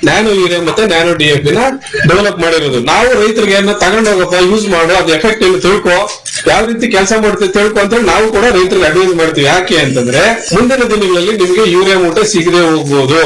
Nano urea ಮತ್ತೆ nano D F ನ develop ಮಾಡಿರೋದು ನಾವು ರೈತರಿಗೆ ಅದನ್ನ ತಗೊಂಡೋಗಪ್ಪ ಯೂಸ್ ಮಾಡು ಅದು ಎಫೆಕ್ಟ್ ಏನು ತಿಳ್ಕೊ ಯಾವ ರೀತಿ ಕೆಲಸ ಮಾಡ್ತೀವಿ ತಿಳ್ಕೊ ಅಂತ ಹೇಳಿ ನಾವು ಕೂಡ ರೈತರಿಗೆ ಅಡ್ವೈಸ್ ಮಾಡ್ತೀವಿ ಯಾಕೆ ಅಂತಂದ್ರೆ ಮುಂದಿನ ದಿನಗಳಲ್ಲಿ ನಿಮ್ಗೆ ಯೂರಿಯಾ ಮೂಟೆ ಸಿಗದೆ ಹೋಗ್ಬೋದು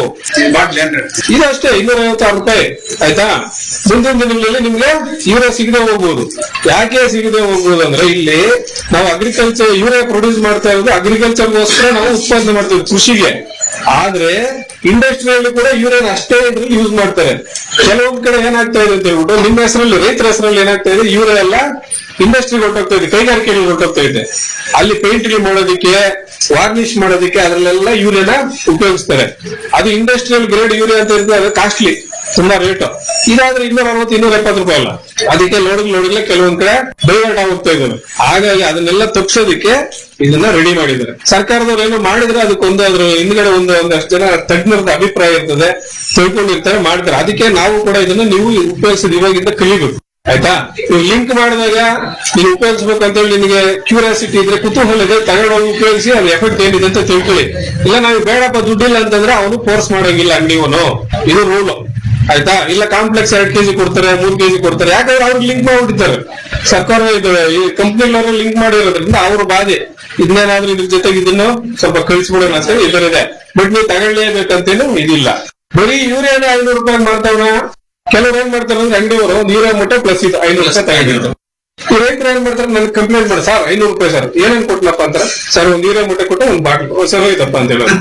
ಇದು ಅಷ್ಟೇ ಇನ್ನೂರ ಐವತ್ತಾರು ರೂಪಾಯಿ ಆಯ್ತಾ ಮುಂದಿನ ದಿನಗಳಲ್ಲಿ ನಿಮ್ಗೆ ಯೂರಿಯಾ ಸಿಗದೆ ಹೋಗ್ಬೋದು ಯಾಕೆ ಸಿಗದೆ ಹೋಗ್ಬೋದು ಅಂದ್ರೆ ಇಲ್ಲಿ ನಾವು ಅಗ್ರಿಕಲ್ಚರ್ ಯೂರಿಯಾ ಪ್ರೊಡ್ಯೂಸ್ ಮಾಡ್ತಾ ಇರೋದು ಅಗ್ರಿಕಲ್ಚರ್ಗೋಸ್ಕರ ನಾವು ಉತ್ಪಾದನೆ ಮಾಡ್ತೀವಿ ಕೃಷಿಗೆ ಆದ್ರೆ ಇಂಡಸ್ಟ್ರಿಯಲ್ಲಿ ಕೂಡ ಯೂರಿಯಾ ಅಷ್ಟೇ ಇದ್ರಲ್ಲಿ ಯೂಸ್ ಮಾಡ್ತಾರೆ ಕೆಲವೊಂದ್ ಕಡೆ ಏನಾಗ್ತಾ ಇದೆ ಅಂತ ಹೇಳ್ಬಿಟ್ಟು ನಿಮ್ಮ ಹೆಸರಲ್ಲಿ ರೈತರ ಹೆಸರಲ್ಲಿ ಏನಾಗ್ತಾ ಇದೆ ಯೂರಿಯಾ ಎಲ್ಲ ಇಂಡಸ್ಟ್ರಿಗೆ ಹೊರಟೋಗ್ತಾ ಇದೆ ಕೈಗಾರಿಕೆಗಳಿಗೆ ಹೊರಟೋಗ್ತಾ ಇದೆ ಅಲ್ಲಿ ಪೇಂಟ್ ಮಾಡೋದಕ್ಕೆ ವಾರ್ನಿಶ್ ಮಾಡೋದಕ್ಕೆ ಅದ್ರಲ್ಲೆಲ್ಲ ಯೂರಿಯಾನ ಉಪಯೋಗಿಸ್ತಾರೆ ಅದು ಇಂಡಸ್ಟ್ರಿಯಲ್ ಗ್ರೇಡ್ ಯೂರಿಯಾ ಅಂತ ಇರ್ತದೆ ಅದು ಕಾಸ್ಟ್ಲಿ ತುಂಬಾ ರೇಟ್ ಇದಾದ್ರೆ ಇನ್ನೂರ ಅರವತ್ತು ಇನ್ನೂರ ಎಪ್ಪತ್ತು ರೂಪಾಯಿ ಅಲ್ಲ ಅದಕ್ಕೆ ಲೋಡಿಗೆ ಲೋಡಿಗೆ ಕೆಲವೊಂದ್ ಕಡೆ ಡೈವರ್ಟ್ ಆಗೋಗ್ತಾ ಇದಾವೆ ಹಾಗಾಗಿ ಅದನ್ನೆಲ್ಲ ತಪ್ಪಿಸೋದಕ್ಕೆ ಇದನ್ನ ರೆಡಿ ಮಾಡಿದ್ದಾರೆ ಸರ್ಕಾರದವ್ರು ಏನೋ ಮಾಡಿದ್ರೆ ಅದಕ್ಕೊಂದು ಅದ್ರ ಹಿಂದ್ಗಡೆ ಒಂದು ಒಂದಷ್ಟು ಜನ ತಜ್ಞರದ ಅಭಿಪ್ರಾಯ ಇರ್ತದೆ ತಿಳ್ಕೊಂಡಿರ್ತಾರೆ ಮಾಡ್ತಾರೆ ಅದಕ್ಕೆ ನಾವು ಕೂಡ ಇದನ್ನ ನೀವು ಉಪಯೋಗಿಸೋದು ಇವಾಗಿಂದ ಕಲಿಬೇಕು ಆಯ್ತಾ ನೀವು ಲಿಂಕ್ ಮಾಡಿದಾಗ ನೀವು ಉಪಯೋಗಿಸ್ಬೇಕು ಅಂತ ಹೇಳಿ ನಿಮಗೆ ಕ್ಯೂರಿಯಾಸಿಟಿ ಇದ್ರೆ ಕುತೂಹಲ ಇದೆ ತಗೊಂಡೋಗಿ ಉಪಯೋಗಿಸಿ ಅದು ಎಫೆಕ್ಟ್ ಏನಿದೆ ಅಂತ ತಿಳ್ಕೊಳ್ಳಿ ಇಲ್ಲ ನಾವು ಬೇಡಪ್ಪ ದುಡ್ಡಿಲ್ಲ ಅಂತಂದ್ರೆ ಅವನು ಫೋರ್ಸ್ ಮಾಡಂಗಿಲ್ಲ ಅಂಗಡಿವನು ಇದು ರೂಲ್ ಆಯ್ತಾ ಇಲ್ಲ ಕಾಂಪ್ಲೆಕ್ಸ್ ಎರಡ್ ಕೆಜಿ ಕೊಡ್ತಾರೆ ಮೂರ್ ಕೆಜಿ ಕೊಡ್ತಾರೆ ಯಾಕಂದ್ರೆ ಅವ್ರಿಗೆ ಲಿಂಕ್ ಮಾಡ್ಬಿಟ್ಟಿದ್ದಾರೆ ಸರ್ಕಾರ ಇದು ಈ ಕಂಪ್ನಿಗಳವರು ಲಿಂಕ್ ಮಾಡಿರೋದ್ರಿಂದ ಅವ್ರ ಬಾಧೆ ಇದನ್ನೇನಾದ್ರೂ ಇದ್ರ ಜೊತೆಗೆ ಇದನ್ನು ಸ್ವಲ್ಪ ಕಳಿಸ್ಬಿಡೋಣ ಅಂತ ಹೇಳಿ ಇದರಿದೆ ಬಟ್ ನೀವು ತಗೊಳ್ಳೇಬೇಕಂತೇನು ಇದಿಲ್ಲ ಬರೀ ಯೂರಿಯಾನೇ ಐನೂರು ರೂಪಾಯಿ ಮಾಡ್ತಾವ್ನ ಕೆಲವ್ರು ಏನ್ ಮಾಡ್ತಾರೆ ಅಂದ್ರೆ ಅಂಗಡಿಯವರು ಒಂದು ಯೂರಿಯಾ ಮೂಟೆ ಪ್ಲಸ್ ಇದು ಐನೂರು ರೂಪಾಯಿ ತಗೊಂಡಿರ್ತಾರೆ ಈ ರೈತರು ಏನ್ ಮಾಡ್ತಾರೆ ನನ್ಗೆ ಕಂಪ್ಲೇಂಟ್ ಮಾಡಿ ಸರ್ ಐನೂರು ರೂಪಾಯಿ ಸರ್ ಏನೇನ್ ಕೊಟ್ಲಪ್ಪ ಅಂತಾರೆ ಸರ್ ಒಂದ್ ಯೂರಿಯಾ ಮೂಟೆ ಕೊಟ್ಟು ಒಂದ್ ಬಾಟಲ್ ಸರ್ ಹೋಯ್ತಪ್ಪ ಅಂತ ಹೇಳೋದು